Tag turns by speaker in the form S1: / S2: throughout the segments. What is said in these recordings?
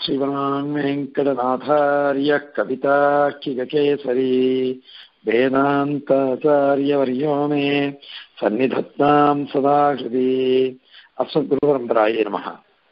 S1: श्रीमान् वेङ्कटनाथार्य कवितार्किककेसरी वेदान्ताचार्यवर्यो मे सन्निधत्तां सदा हृदि அஸ்மத்குருபரம்பராயே நமக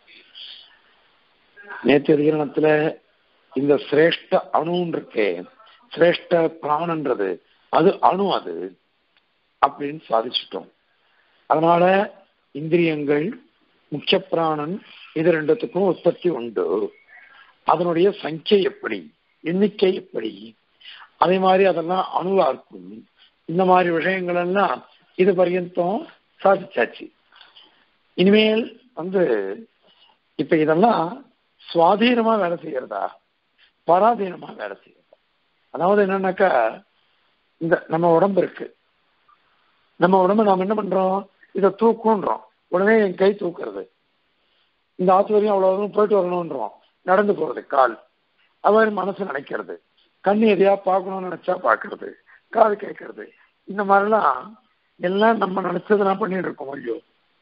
S1: நேற்று அதிகரணத்துல இந்த சிரேஷ்ட அணுன்னு இருக்கே சிரேஷ்ட பிராணன்றது அது அணு அது அப்படின்னு சாதிச்சிட்டோம் அதனால இந்திரியங்கள் முக்கிய பிராணன் இது ரெண்டுத்துக்கும் உற்பத்தி உண்டு அதனுடைய சங்கியை எப்படி எண்ணிக்கை எப்படி அதே மாதிரி அதெல்லாம் அணுவா இருக்கும் இந்த மாதிரி விஷயங்கள் எல்லாம் இது பர்யந்தம் சாதிச்சாச்சு இனிமேல் வந்து இப்ப இதெல்லாம் சுவாதீனமா வேலை செய்யறதா பராதீனமா வேலை செய்யறதா அதாவது என்னன்னாக்கா இந்த நம்ம உடம்பு இருக்கு நம்ம உடம்பு நாம் என்ன பண்றோம் இதை தூக்குன்றோம் உடனே என் கை தூக்குறது இந்த ஆத்து வரையும் அவ்வளவு தூரம் போயிட்டு வரணும்ன்றோம் நடந்து போறது கால் அவர் மனசு நினைக்கிறது கண்ணு எதையா பார்க்கணும்னு நினைச்சா பார்க்கறது காது கேட்கறது இந்த மாதிரிலாம் எல்லாம் நம்ம நினைச்சதெல்லாம் பண்ணிட்டு இருக்கோம் ஐயோ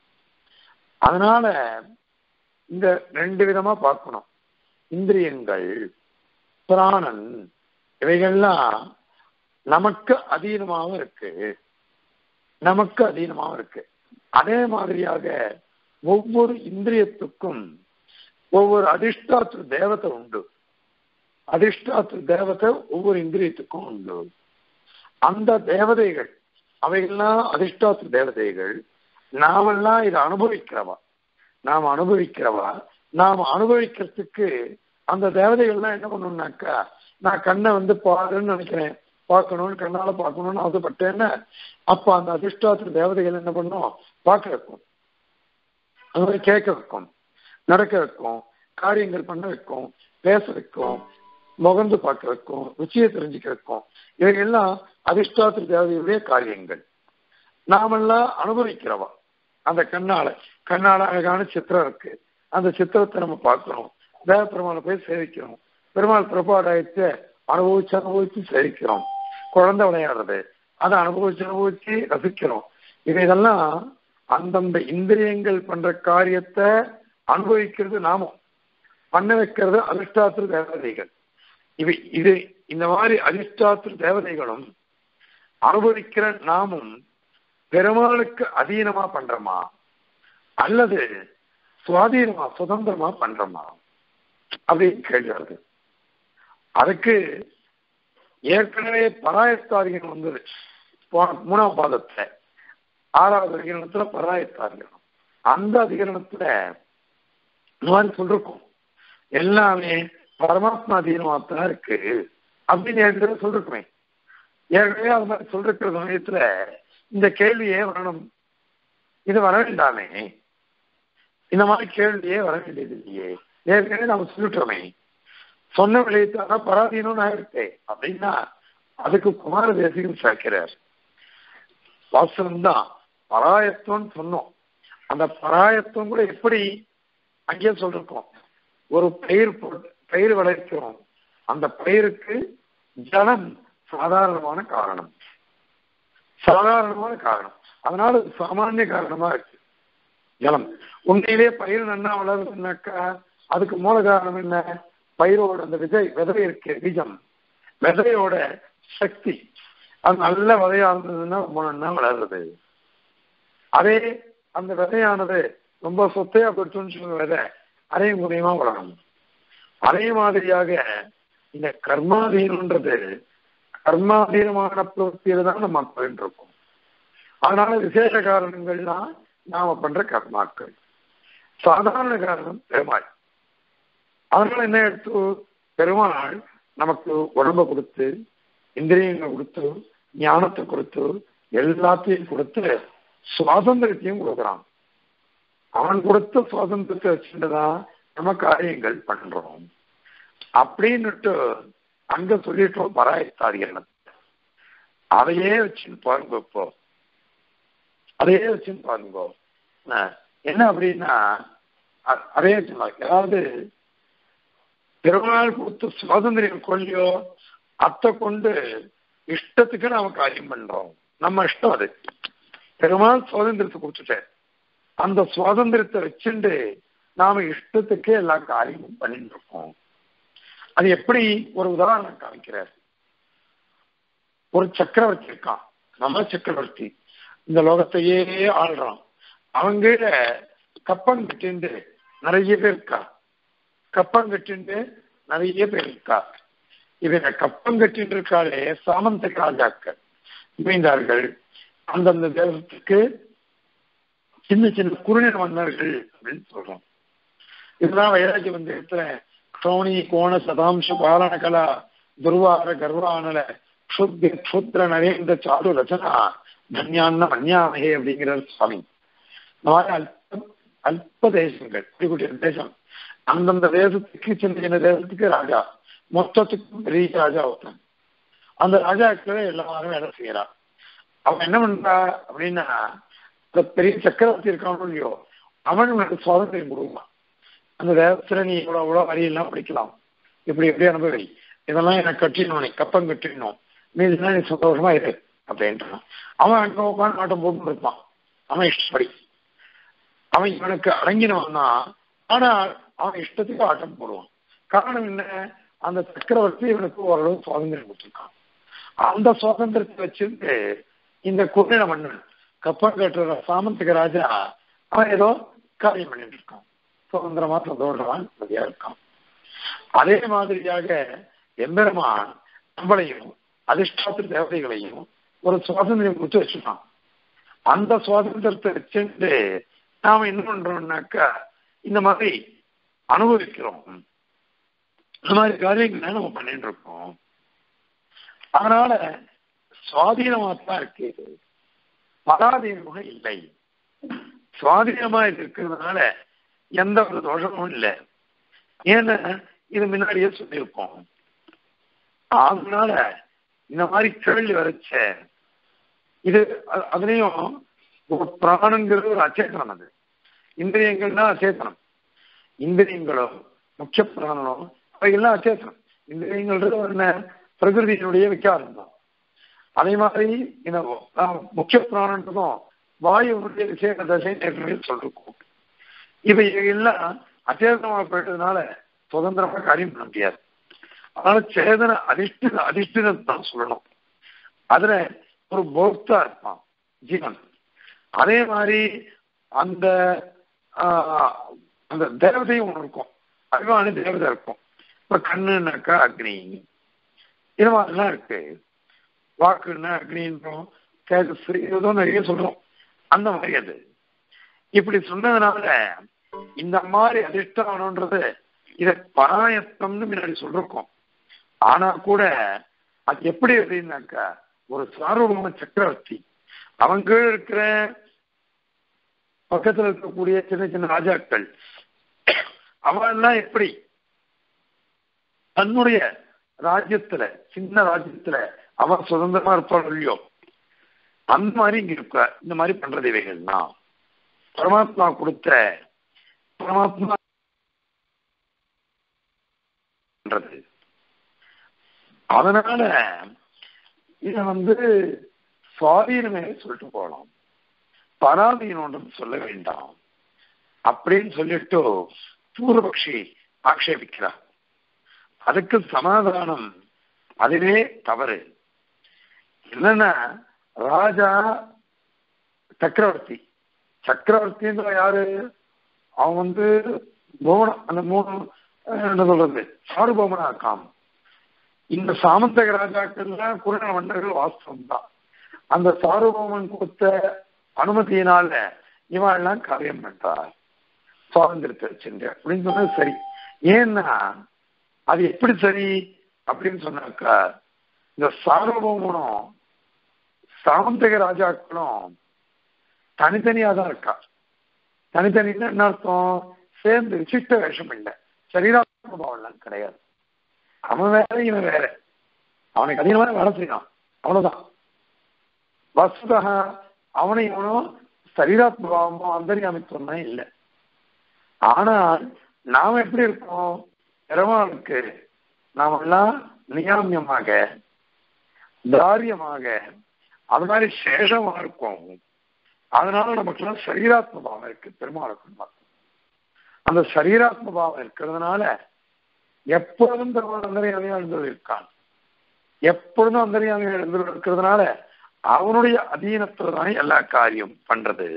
S1: அதனால இந்த ரெண்டு விதமா பார்க்கணும் இந்திரியங்கள் பிராணன் இவைகள்லாம் நமக்கு அதீனமாகவும் இருக்கு நமக்கு அதீனமாகவும் இருக்கு அதே மாதிரியாக ஒவ்வொரு இந்திரியத்துக்கும் ஒவ்வொரு அதிஷ்டாத்து தேவதை உண்டு அதிஷ்டாத்து தேவதை ஒவ்வொரு இந்திரியத்துக்கும் உண்டு அந்த தேவதைகள் அவைகள்லாம் அதிஷ்டாத்து தேவதைகள் நாமெல்லாம் இதை அனுபவிக்கிறவா நாம் அனுபவிக்கிறவா நாம் அனுபவிக்கிறதுக்கு அந்த தேவதைகள்லாம் என்ன பண்ணணும்னாக்கா நான் கண்ணை வந்து பாருன்னு நினைக்கிறேன் பார்க்கணும்னு கண்ணால பார்க்கணும்னு ஆசைப்பட்டேன்னு அப்ப அந்த அதிர்ஷ்டாத்திர தேவதைகள் என்ன பண்ணும் பார்க்க வைக்கும் அது மாதிரி கேட்க வைக்கும் நடக்க வைக்கும் காரியங்கள் பண்ண வைக்கும் பேச வைக்கும் முகந்து பார்க்க வைக்கும் ருச்சியை தெரிஞ்சுக்க வைக்கும் இவைகள்லாம் அதிர்ஷ்டாத்திர தேவதையுடைய காரியங்கள் நாமெல்லாம் அனுபவிக்கிறவா அந்த கண்ணால கண்ணால அழகான சித்திரம் இருக்கு அந்த சித்திரத்தை நம்ம பார்க்கிறோம் தேவ பெருமாளை போய் சேவிக்கிறோம் பெருமாள் பிரபாடாயத்தை அனுபவிச்சு அனுபவிச்சு சேவிக்கிறோம் குழந்தை விளையாடுறது அதை அனுபவிச்சு அனுபவிச்சு ரசிக்கிறோம் இவைதெல்லாம் அந்தந்த இந்திரியங்கள் பண்ற காரியத்தை அனுபவிக்கிறது நாமும் பண்ண வைக்கிறது அதிர்ஷ்டாத்திர தேவதைகள் இவை இது இந்த மாதிரி அதிர்ஷ்டாத்திர தேவதைகளும் அனுபவிக்கிற நாமும் பெருமாளுக்கு அதீனமா பண்றோமா அல்லது சுவாதீனமா சுதந்திரமா பண்றோமா அப்படின்னு கேள்வி வருது அதுக்கு ஏற்கனவே பராயத்தாதிகம் வந்தது மூணாம் பாதத்துல ஆறாவது அதிகரணத்துல பராயத்தாதிகரணம் அந்த அதிகரணத்துல இந்த மாதிரி சொல்லிருக்கோம் எல்லாமே பரமாத்மா அதீனமா தான் இருக்கு அப்படின்னு ஏற்கனவே சொல்லிருக்குமே ஏற்கனவே அது மாதிரி சொல்லிருக்கிற சமயத்துல இந்த கேள்வியே வரணும் இது வர வேண்டாமே இந்த மாதிரி கேள்வியே வர வேண்டியது இல்லையே ஏற்கனவே நம்ம சொல்லிட்டோமே சொன்ன விளையத்தாக பராதீனம் ஆயிடுச்சு அப்படின்னா அதுக்கு குமார தேசிகம் சேர்க்கிறார் வாசனம்தான் பராயத்துவம் சொன்னோம் அந்த பராயத்துவம் கூட எப்படி அங்கேயே சொல்லிருக்கோம் ஒரு பயிர் பயிர் விளைக்கிறோம் அந்த பயிருக்கு ஜலம் சாதாரணமான காரணம் சாதாரணமான காரணம் அதனால சாமானிய காரணமா இருக்கு ஜலம் உண்மையிலே பயிர் நன்னா வளருதுன்னாக்கா அதுக்கு மூல காரணம் என்ன பயிரோட அந்த விதை விதை இருக்கு பீஜம் விதையோட சக்தி அது நல்ல விதையா இருந்ததுன்னா ரொம்ப நன்னா வளருது அதே அந்த விதையானது ரொம்ப சொத்தையா போயிடுச்சுன்னு சொல்லுங்க விதை அதே மூலியமா வளரும் அதே மாதிரியாக இந்த கர்மாதீனன்றது கர்மாதீனமான பிரவൃத்தியில தான் நம்ம போயிட்டு இருக்கோம் அதனால விசேஷ காரணங்கள்லாம் நாம பண்ற கர்மாக்கள் சாதாரண காரணம் பெருமாள் அதனால என்ன எடுத்து பெருமாள் நமக்கு உடம்ப கொடுத்து இந்திரியங்களை கொடுத்து ஞானத்தை கொடுத்து எல்லாத்தையும் கொடுத்து சுவாதந்திரத்தையும் கொடுக்குறான் அவன் கொடுத்த சுவாதந்திரத்தை வச்சுட்டுதான் நம்ம காரியங்கள் பண்றோம் அப்படின்னுட்டு அங்க சொல்லிட்டோம் பராயத்தாதிகள் அதையே வச்சுன்னு பாருங்க இப்போ அதையே வச்சுன்னு பாருங்க என்ன அப்படின்னா அதே சொன்னாங்க அதாவது பெருமாள் கொடுத்த சுவாதந்திரம் கொள்ளியோ அத்தை கொண்டு இஷ்டத்துக்கு நாம காரியம் பண்றோம் நம்ம இஷ்டம் அது பெருமாள் சுவாதந்திரத்தை கொடுத்துட்டார் அந்த சுவாதந்திரத்தை வச்சுண்டு நாம இஷ்டத்துக்கு எல்லா காரியமும் பண்ணிட்டு இருக்கோம் அது எப்படி ஒரு உதாரணம் காமிக்கிறார் ஒரு சக்கரவர்த்தி இருக்கான் நம்ம சக்கரவர்த்தி இந்த லோகத்தையே ஆள்றான் அவங்க கப்பம் கட்டிண்டு நிறைய பேர் இருக்கா கப்பம் கட்டிண்டு நிறைய பேர் இருக்கா இவங்க கப்பம் கட்டிட்டு இருக்காளே சாமந்த ராஜாக்கள் இணைந்தார்கள் அந்தந்த தேசத்துக்கு சின்ன சின்ன குறுநில மன்னர்கள் அப்படின்னு சொல்றோம் இதுதான் வைராஜி வந்து இருக்கிற க்ஷோணி கோண சதாம்ச பாலன கலா துர்வார கர்வானல க்ஷுத்ர க்ஷுத்ர நரேந்திர சாரு ரச்சனா தன்யான்ன மன்யாமகே அப்படிங்கிறார் சுவாமி இந்த மாதிரி அல்ப அல்ப தேசங்கள் குட்டி குட்டி தேசம் அந்தந்த தேசத்துக்கு சின்ன சின்ன தேசத்துக்கு ராஜா மொத்தத்துக்கும் பெரிய ராஜா ஒருத்தன் அந்த ராஜாக்களை எல்லாரும் வேலை செய்யறான் அவன் என்ன பண்றா அப்படின்னா இந்த பெரிய சக்கரவர்த்தி இருக்கானோ இல்லையோ அவன் உனக்கு சுவாதந்திரம் கொடுப்பான் அந்த தேசத்துல நீ இவ்வளவு இவ்வளவு வரியெல்லாம் படிக்கலாம் இப்படி எப்படி அனுபவி இதெல்லாம் எனக்கு கட்டிடணும் நீ கப்பம் கட்டிடணும் நீ இதெல்லாம் நீ சந்தோஷமா இரு அப்படின்ட்டான் அவன் அங்க உட்காந்து ஆட்டம் போட்டு இருப்பான் அவன் இஷ்டப்படி அவன் இவனுக்கு அடங்கினவன் தான் ஆனா அவன் இஷ்டத்துக்கு ஆட்டம் போடுவான் காரணம் என்ன அந்த சக்கரவர்த்தி இவனுக்கு ஓரளவு சுதந்திரம் கொடுத்துருக்கான் அந்த சுதந்திரத்தை வச்சுட்டு இந்த குறுநில மன்னன் கப்பம் கட்டுற சாமந்திக ராஜா அவன் ஏதோ காரியம் பண்ணிட்டு இருக்கான் சுதந்திரமா சந்தோஷமா நிம்மதியா இருக்கான் அதே மாதிரியாக எம்பெருமான் நம்மளையும் அதிர்ஷ்டாத்திர தேவதைகளையும் ஒரு சுவாதந்திரம் கொடுத்து வச்சுட்டான் அந்த சுவாதந்திரத்தை வச்சுட்டு நாம என்ன பண்றோம்னாக்கா இந்த மாதிரி அனுபவிக்கிறோம் இந்த மாதிரி காரியங்களை நம்ம பண்ணிட்டு இருக்கோம் அதனால சுவாதீனமா தான் இருக்கு இது பராதீனமாக இல்லை சுவாதீனமா இது இருக்கிறதுனால எந்த ஒரு தோஷமும் இல்லை ஏன்னா இது முன்னாடியே சொல்லியிருக்கோம் அதனால இந்த மாதிரி கேள்வி வரைச்ச இது அதுலயும் ஒரு பிராணங்கிறது ஒரு அச்சேதனம் அது இந்திரியங்கள்னா அச்சேதனம் இந்திரியங்களும் முக்கிய பிராணனும் அவைகள்லாம் அச்சேதனம் இந்திரியங்கள்ன்றது என்ன பிரகிருதியினுடைய விகாரம் தான் அதே மாதிரி இந்த முக்கிய பிராணன்றதும் வாயுனுடைய விசேஷ தசை ஏற்கனவே சொல்லிருக்கோம் இவை எல்லாம் அச்சேதனமாக போயிட்டதுனால சுதந்திரமா காரியம் பண்ண முடியாது அதனால சேதன அதிஷ்டித அதிஷ்டிதம் தான் சொல்லணும் அதுல ஒரு போக்தா இருப்பான் ஜீவன் அதே மாதிரி அந்த அந்த தேவதையும் ஒன்று இருக்கும் அபிமான தேவதை இருக்கும் இப்ப கண்ணுனாக்கா அக்னி இது மாதிரிலாம் இருக்கு வாக்குன்னா அக்னின்றோம் தேஜஸ் ஏதோ நிறைய சொல்றோம் அந்த மாதிரி அது இப்படி சொன்னதுனால இந்த மாதிரி அதிர்ஷ்டம்ன்றது இத பராயத்தம்னு முன்னாடி சொல்லிருக்கோம் ஆனா கூட அது எப்படி அப்படின்னாக்கா ஒரு சார்வபௌம சக்கரவர்த்தி அவங்க இருக்கிற பக்கத்துல இருக்கக்கூடிய சின்ன சின்ன ராஜாக்கள் அவெல்லாம் எப்படி தன்னுடைய ராஜ்யத்துல சின்ன ராஜ்யத்துல அவன் சுதந்திரமா இருப்பான் இல்லையோ அந்த மாதிரி இங்க இருக்க இந்த மாதிரி பண்றது இவைகள்னா பரமாத்மா கொடுத்த பரமாத்மா பண்றது அதனால இத வந்து சுவாதீனமே சொல்லிட்டு போகலாம் பராதீனம் சொல்ல வேண்டாம் அப்படின்னு சொல்லிட்டு பூர்வபக்ஷி ஆக்ஷேபிக்கிறார் அதுக்கு சமாதானம் அதுவே தவறு என்னன்னா ராஜா சக்கரவர்த்தி சக்கரவர்த்தின்ற யாரு அவன் வந்து புவனம் அந்த மூணு என்ன சொல்றது சாருபவனா இருக்கான் இந்த சாமந்தக ராஜாக்கள்லாம் குரண மன்னர்கள் வாஸ்தவம் தான் அந்த சாருபவன் கொடுத்த அனுமதியினால இவன் எல்லாம் காரியம் பண்றார் சுவாதந்திரத்தை சென்று அப்படின்னு சொன்னது சரி ஏன்னா அது எப்படி சரி அப்படின்னு சொன்னாக்கா இந்த சார்வபௌமனும் சாமந்தக ராஜாக்களும் தனித்தனியா தான் இருக்கா தனித்தனின்னா என்ன அர்த்தம் சேர்ந்து விசிஷ்ட வேஷம் இல்லை சரீராத்மபாவம்லாம் கிடையாது அவன் வேற இவன் வேற அவனுக்கு அதிகமாக வேலை செய்யலாம் அவ்வளவுதான் வசுதா அவனை இவனும் சரீராத்மபாவமோ அந்தரியாமித்துவம் தான் இல்லை ஆனால் நாம் எப்படி இருக்கோம் பெருமாளுக்கு நாமெல்லாம் நியாமியமாக தாரியமாக அது மாதிரி சேஷமா இருக்கும் அதனால நமக்குலாம் சரீராத்மபாவம் இருக்கு பெருமாளுக்கு மட்டும் அந்த சரீராத்ம பாவம் இருக்கிறதுனால எப்பொழுதும் பெருமாள் அந்தரியாமையா எழுந்து இருக்கான் எப்பொழுதும் அந்தரியாமையா எழுந்து இருக்கிறதுனால அவனுடைய அதீனத்துல தான் எல்லா காரியம் பண்றது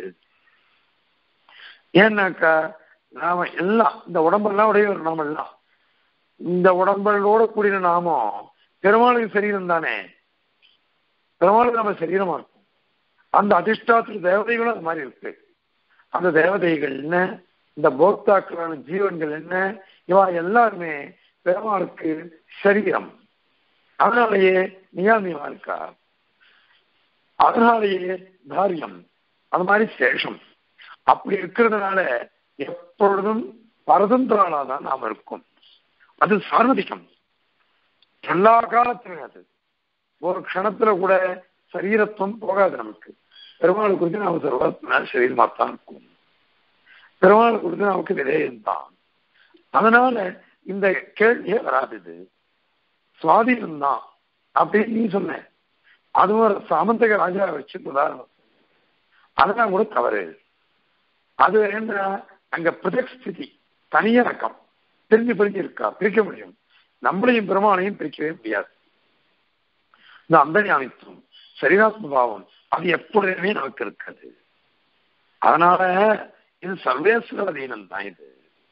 S1: ஏன்னாக்கா நாம எல்லாம் இந்த உடம்பெல்லாம் உடையவர் நாம எல்லாம் இந்த உடம்புகளோட கூடிய நாமம் பெருமாளுக்கு சரீரம் தானே பெருமாளுக்கு நம்ம சரீரமா இருக்கும் அந்த அதிஷ்டாத்திர தேவதைகளும் அது மாதிரி இருக்கு அந்த தேவதைகள் என்ன இந்த போக்தாக்களான ஜீவன்கள் என்ன இவா எல்லாருமே பெருமாளுக்கு சரீரம் அதனாலேயே நியாமியமா இருக்கா அதனாலேயே தாரியம் அது மாதிரி சேஷம் அப்படி இருக்கிறதுனால எப்பொழுதும் பரதந்திராளா தான் நாம் இருக்கும் அது சார்வதிக்கம் எல்லா காலத்திலும் அது ஒரு க்ஷணத்துல கூட சரீரத்துவம் போகாது நமக்கு பெருமாள் குறித்து நாம சர்வத்தினா சரீரமா தான் இருக்கும் பெருமாள் குறித்து நமக்கு விதேயம் தான் அதனால இந்த கேள்வியே வராது இது சுவாதீனம் தான் அப்படின்னு நீ சொன்ன அதுவும் ஒரு சாமந்தக ராஜா வச்சு உதாரணம் அதெல்லாம் கூட தவறு அது என்ன அங்க பிரதக் ஸ்திதி தனியா இருக்கம் பிரிஞ்சு பிரிஞ்சு இருக்கா பிரிக்க முடியும் நம்மளையும் பெருமானையும் பிரிக்கவே முடியாது இந்த அந்தரியாமித்துவம் சரீராத்ம பாவம் அது எப்பொழுதுமே நமக்கு இருக்காது அதனால இது சர்வேஸ்வரதீனம் தான் இது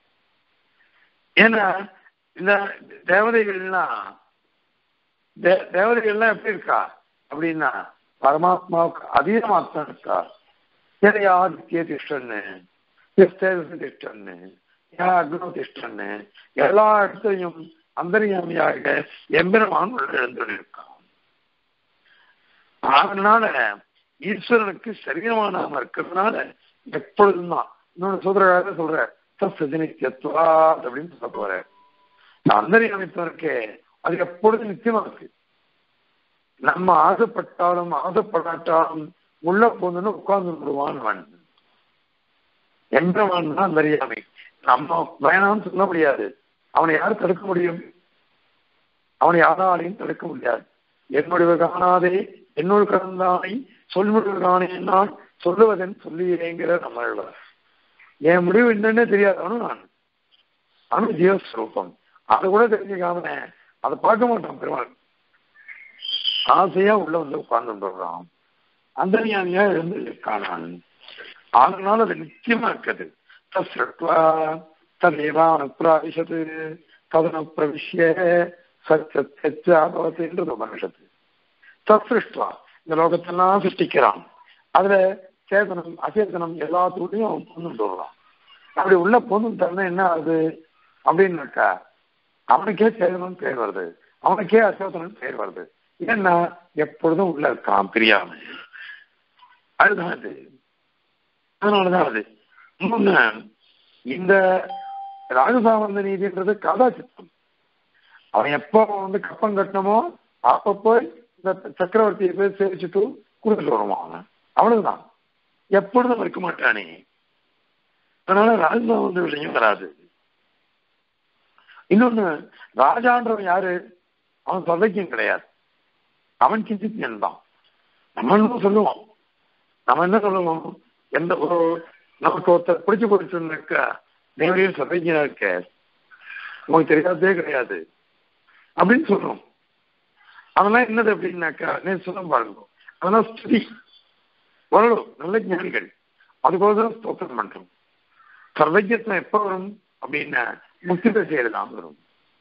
S1: ஏன்னா இந்த தேவதைகள்லாம் தேவதைகள்லாம் எப்படி இருக்கா அப்படின்னா பரமாத்மாவுக்கு அதீனமாத்தான் இருக்கா ஏன்னா ஆதித்ய திஷ்டன்னு திஷ்டன்னு அக்னோ திஷ்டன்னு எல்லா இடத்துலையும் அந்தரியாமியாக எம்பெருமான் உள்ள எழுந்திருக்கான் அதனால ஈஸ்வரனுக்கு சரீரமான நாம இருக்கிறதுனால எப்பொழுதும் தான் இன்னொன்று சொல்றாரு சொல்ற சஜனித்யத்வா அப்படின்னு சொல்ல போற அந்தரியாமித்தம் இருக்கே அது எப்பொழுதும் நிச்சயமா இருக்கு நம்ம ஆசைப்பட்டாலும் ஆசைப்படாட்டாலும் உள்ள போந்துன்னு உட்கார்ந்து விடுவான் அவன் எம்பெருமான் தான் அந்தரியாமை நம்ம வேணாம்னு சொல்ல முடியாது அவனை யார் தடுக்க முடியும் அவனை யாராலையும் தடுக்க முடியாது என்னுடைய காணாதே என்னோடு கடந்தானை சொல்முடிவு காணே நான் சொல்லுவதன் சொல்லுகிறேங்கிற நம்ம என் முடிவு என்னன்னே தெரியாதவனும் நான் அவனு ஜீவஸ்வரூபம் அதை கூட தெரிஞ்சுக்காம அதை பார்க்க மாட்டான் பெருமாள் ஆசையா உள்ள வந்து உட்கார்ந்து வந்துடுறான் அந்த ஞானியா எழுந்து இருக்கானான் அதனால அது நிச்சயமா இருக்குது தஸ்ருட்வா ததேவான பிராவிசது ததன பிரவிஷ்ய சச்சத்யாபவத்து என்றது உபனிஷத்து தத்ருஷ்டுவா இந்த லோகத்தெல்லாம் சிருஷ்டிக்கிறான் அதுல சேதனம் அச்சேதனம் எல்லாத்துக்கூடையும் அவன் பொண்ணு வருவான் அப்படி உள்ள பொண்ணு தரணும் என்ன ஆகுது அப்படின்னாக்கா அவனுக்கே சேதனம் பேர் வருது அவனுக்கே அச்சேதனம் பேர் வருது ஏன்னா எப்பொழுதும் உள்ள இருக்கான் பிரியாம அதுதான் அது அதனாலதான் அது இன்னொன்னு இந்த ராஜசாமந்த நீதின்றது கதாச்சித்தம் அவன் எப்போ வந்து கப்பம் கட்டணுமோ அப்ப போய் இந்த சக்கரவர்த்தியை போய் சேவிச்சுட்டு கொடுத்துட்டு வருவான் அவன் அவ்வளவுதான் எப்பொழுதும் இருக்க மாட்டானே அதனால ராஜசாமந்த விஷயம் வராது இன்னொன்னு ராஜான்றவன் யாரு அவன் சதைக்கும் கிடையாது அவன் கிஞ்சித்யன் தான் நம்ம என்ன சொல்லுவோம் நம்ம என்ன சொல்லுவோம் எந்த ஒரு நமக்கு ஒருத்தர் பிடிச்சு போயிட்டுனாக்கா தேவரையும் சதைக்கினா இருக்க உங்களுக்கு தெரியாதே கிடையாது அப்படின்னு சொல்றோம் அதெல்லாம் என்னது அப்படின்னாக்கா நேற்று சொல்ல பாருங்க அதெல்லாம் ஸ்துதி வரணும் நல்ல ஞானிகள் அதுக்கோசரம் ஸ்தோத்திரம் பண்றோம் சர்வஜத்வம் எப்ப வரும் அப்படின்னா முக்தி தசையில தான் வரும்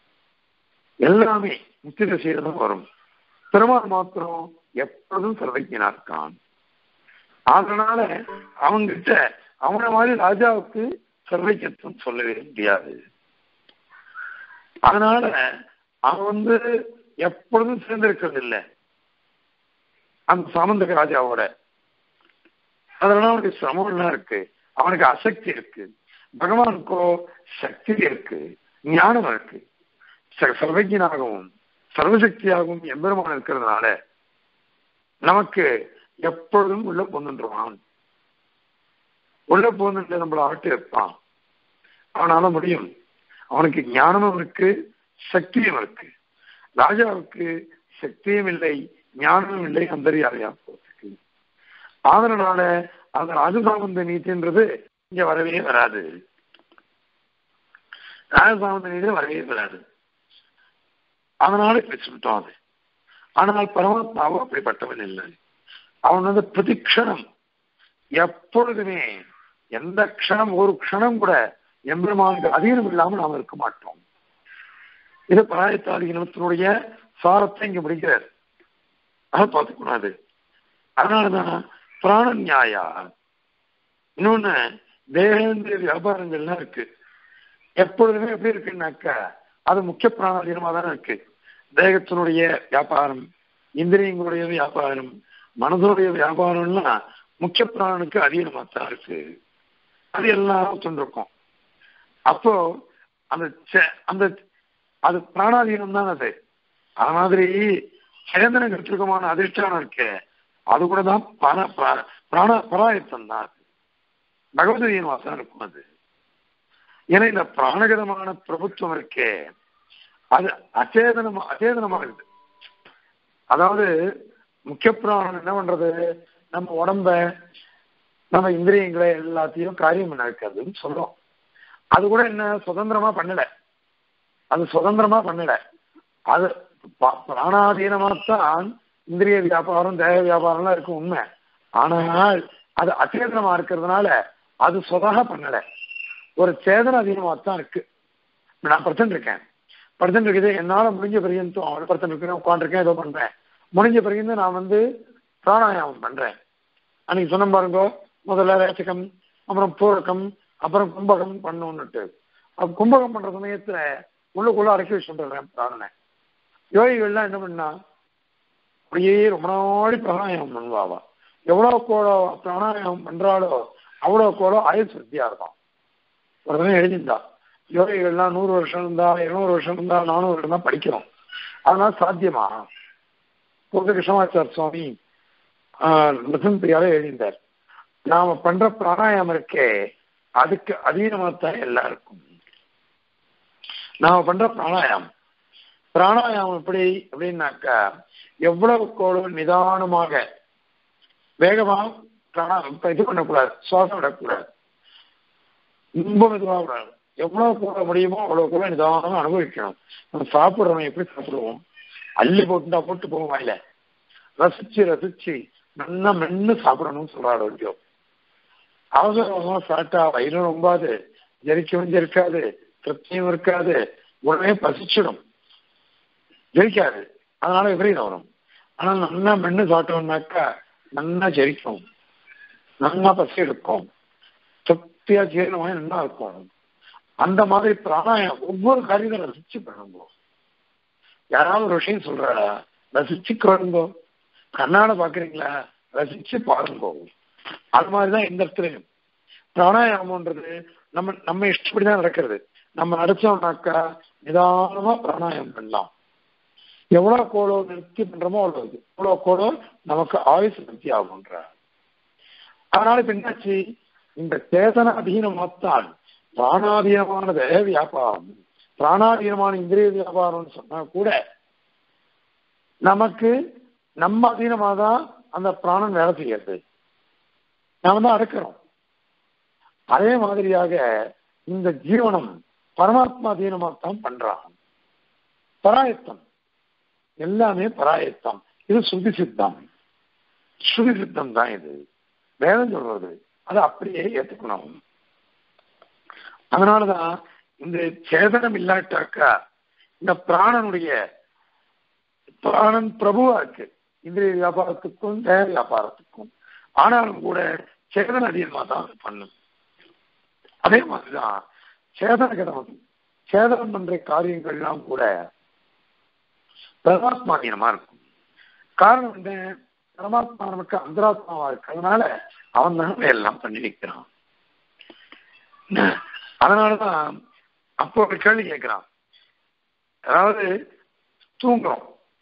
S1: எல்லாமே முக்தி தசையில தான் வரும் பெருமாள் மாத்திரம் எப்பொழுதும் சர்வஜனா இருக்கான் அதனால அவங்கிட்ட அவனை மாதிரி ராஜாவுக்கு சர்வஜத்துவம் சொல்லவே முடியாது அதனால அவன் வந்து எப்பொழுதும் சேர்ந்திருக்கிறது இல்லை அந்த சாமந்தக ராஜாவோட அதனால அவனுக்கு சிரமம்லாம் இருக்கு அவனுக்கு அசக்தி இருக்கு பகவானுக்கோ சக்தி இருக்கு ஞானம் இருக்கு சர்வஜனாகவும் சர்வசக்தியாகவும் எம்பெருமான் இருக்கிறதுனால நமக்கு எப்பொழுதும் உள்ள பொண்ணுன்றான் உள்ள போந்து நம்மள ஆட்டு வைப்பான் அவனால முடியும் அவனுக்கு ஞானமும் இருக்கு சக்தியும் இருக்கு ராஜாவுக்கு சக்தியும் இல்லை ஞானமும் இல்லை அந்தரியாதையா போறதுக்கு அதனால அந்த ராஜசாமந்த நீதின்றது இங்க வரவே வராது ராஜசாமந்தனியில வரவே வராது அதனால பேசிவிட்டோம் அது ஆனால் பரமாத்மாவோ அப்படிப்பட்டவன் இல்லை அவன் வந்து பிரதிக்ஷணம் எப்பொழுதுமே எந்த க்ஷணம் ஒரு க்ஷணம் கூட எம்பெருமானுக்கு அதீனம் இல்லாமல் நாம் இருக்க மாட்டோம் இது பராயத்தாதிகத்தினுடைய சாரத்தை இங்க முடிக்கிறார் அதை பார்த்துக்கூடாது அதனாலதான் பிராண நியாயா இன்னொன்னு தேகேந்திர வியாபாரங்கள்லாம் இருக்கு எப்பொழுதுமே எப்படி இருக்குன்னாக்கா அது முக்கிய பிராணாதீனமா தானே இருக்கு தேகத்தினுடைய வியாபாரம் இந்திரியங்களுடைய வியாபாரம் மனதனுடைய வியாபாரம்லாம் முக்கிய பிராணனுக்கு அதீனமா தான் இருக்கு அது எல்லாம் சொல்லிருக்கோம் அப்போ அந்த அந்த அது பிராணாதீனம் தான் அது அது மாதிரி சேதன கத்திருக்கமான அதிர்ஷ்டானம் இருக்கு அது கூட தான் பர பிராண பராயத்தம் தான் அது பகவதீனமா தான் இருக்கும் அது ஏன்னா இந்த பிராணகதமான பிரபுத்துவம் இருக்கே அது அச்சேதனமா அச்சேதனமா இருக்குது அதாவது முக்கிய பிராணம் என்ன பண்றது நம்ம உடம்ப நம்ம இந்திரியங்களை எல்லாத்தையும் காரியம் பண்ண வைக்கிறதுன்னு சொல்றோம் அது கூட என்ன சுதந்திரமா பண்ணல அது சுதந்திரமா பண்ணல அது பிராணாதீனமாத்தான் இந்திரிய வியாபாரம் தேக வியாபாரம்லாம் இருக்கும் உண்மை ஆனால் அது அச்சேதனமா இருக்கிறதுனால அது சொதாக பண்ணல ஒரு சேதன அதீனமா தான் இருக்கு நான் படுத்துட்டு இருக்கேன் படுத்துட்டு இருக்குது என்னால முடிஞ்ச பிறகு படுத்துட்டு இருக்கிறேன் உட்காந்துருக்கேன் ஏதோ பண்றேன் முடிஞ்ச பிறகு நான் வந்து பிராணாயாமம் பண்றேன் அன்னைக்கு சொன்ன பாருங்க முதல்ல ரேச்சகம் அப்புறம் பூரகம் அப்புறம் கும்பகம் பண்ணணும்னுட்டு கும்பகம் பண்ற சமயத்துல உள்ளுக்குள்ள அடக்கி வச்சுட்டுறேன் பிராணனை யோகிகள்லாம் என்ன பண்ணா அப்படியே ரொம்ப நாளி பிராணாயாமம் பண்ணுவாவா எவ்வளவு கோளோ பிராணாயாமம் பண்றாளோ அவ்வளவு கோளோ ஆயுள் சக்தியா இருக்கும் ஒரு தடவை எழுதியிருந்தா யோகிகள்லாம் நூறு வருஷம் இருந்தா இருநூறு வருஷம் இருந்தா நானூறு வருஷம் தான் படிக்கிறோம் அதனால சாத்தியமா புத்த கிருஷ்ணமாச்சார் சுவாமி மிருதன் பிரியால எழுதியிருந்தார் நாம பண்ற பிராணாயாமம் இருக்கே அதுக்கு அதீனமாத்தான் எல்லாருக்கும் நாம பண்ற பிராணாயாமம் பிராணாயாமம் எப்படி அப்படின்னாக்கா எவ்வளவு கோளம் நிதானமாக வேகமா பிராணா இது பண்ணக்கூடாது சுவாசம் விடக்கூடாது ரொம்ப மெதுவாக விடாது எவ்வளவு கூட முடியுமோ அவ்வளவு கூட நிதானமா அனுபவிக்கணும் நம்ம சாப்பிடுறவன் எப்படி சாப்பிடுவோம் அள்ளி போட்டுட்டா போட்டு போவோம் வாயில ரசிச்சு ரசிச்சு நல்லா மென்னு சாப்பிடணும்னு சொல்றாரு ஐயோ அவசரமா சாப்பிட்டா வயிறு ரொம்பாது ஜெரிக்கவும் ஜெரிக்காது திருப்தியும் இருக்காது உடனே பசிச்சிடும் ஜெரிக்காது அதனால விபரீதம் வரும் ஆனா நல்லா மென்னு சாப்பிட்டோம்னாக்கா நல்லா ஜெரிக்கும் நல்லா பசி எடுக்கும் திருப்தியா ஜீரணமாக நல்லா இருக்கும் அந்த மாதிரி பிராணாயம் ஒவ்வொரு காரியத்தை ரசிச்சு பண்ணுங்க யாராவது ஒரு விஷயம் சொல்றாரா ரசிச்சு கேளுங்கோ கண்ணாட பாக்குறீங்களா ரசிச்சு பாருங்கோ அது மாதிரிதான் இந்த இடத்துலயும் பிராணாயாமம்ன்றது நம்ம நம்ம இஷ்டப்படிதான் நடக்கிறது நம்ம நடிச்சோம்னாக்கா நிதானமா பிராணாயாமம் பண்ணலாம் எவ்வளவு கோளோ நிறுத்தி பண்றோமோ அவ்வளவு எவ்வளவு கோளோ நமக்கு ஆயுசு நிறுத்தி ஆகுன்ற அதனால இப்ப என்னாச்சு இந்த சேதன அதீனமாத்தான் பிராணாதீனமான தேக வியாபாரம் பிராணாதீனமான இந்திரிய வியாபாரம்னு சொன்னா கூட நமக்கு நம்ம அதீனமாக தான் அந்த பிராணம் வேலை செய்யறது நாம தான் அடக்கிறோம் அதே மாதிரியாக இந்த ஜீவனம் பரமாத்மா அதீனமாகத்தான் பண்றான் பராயத்தம் எல்லாமே பராயத்தம் இது ஸ்ருதி சித்தம் ஸ்ருதி சித்தம் தான் இது வேதம் சொல்றது அதை அப்படியே ஏற்றுக்கணும் அதனாலதான் இந்த சேதனம் இல்லாட்டாக்கா இந்த பிராணனுடைய பிராணன் பிரபுவா இருக்கு இந்திரிய வியாபாரத்துக்கும் தேவ வியாபாரத்துக்கும் ஆனாலும் கூட சேதன அதிகமாக தான் பண்ணும் அதே மாதிரிதான் சேதன கிடமது சேதனம் பண்ற காரியங்கள்லாம் கூட பரமாத்மாதீனமா இருக்கும் காரணம் என்ன பரமாத்மா நமக்கு அந்தராத்மாவா இருக்கிறதுனால அவன் தான் எல்லாம் பண்ணி வைக்கிறான் அதனாலதான் அப்போ ஒரு கேள்வி கேட்கிறான் அதாவது தூங்குறோம்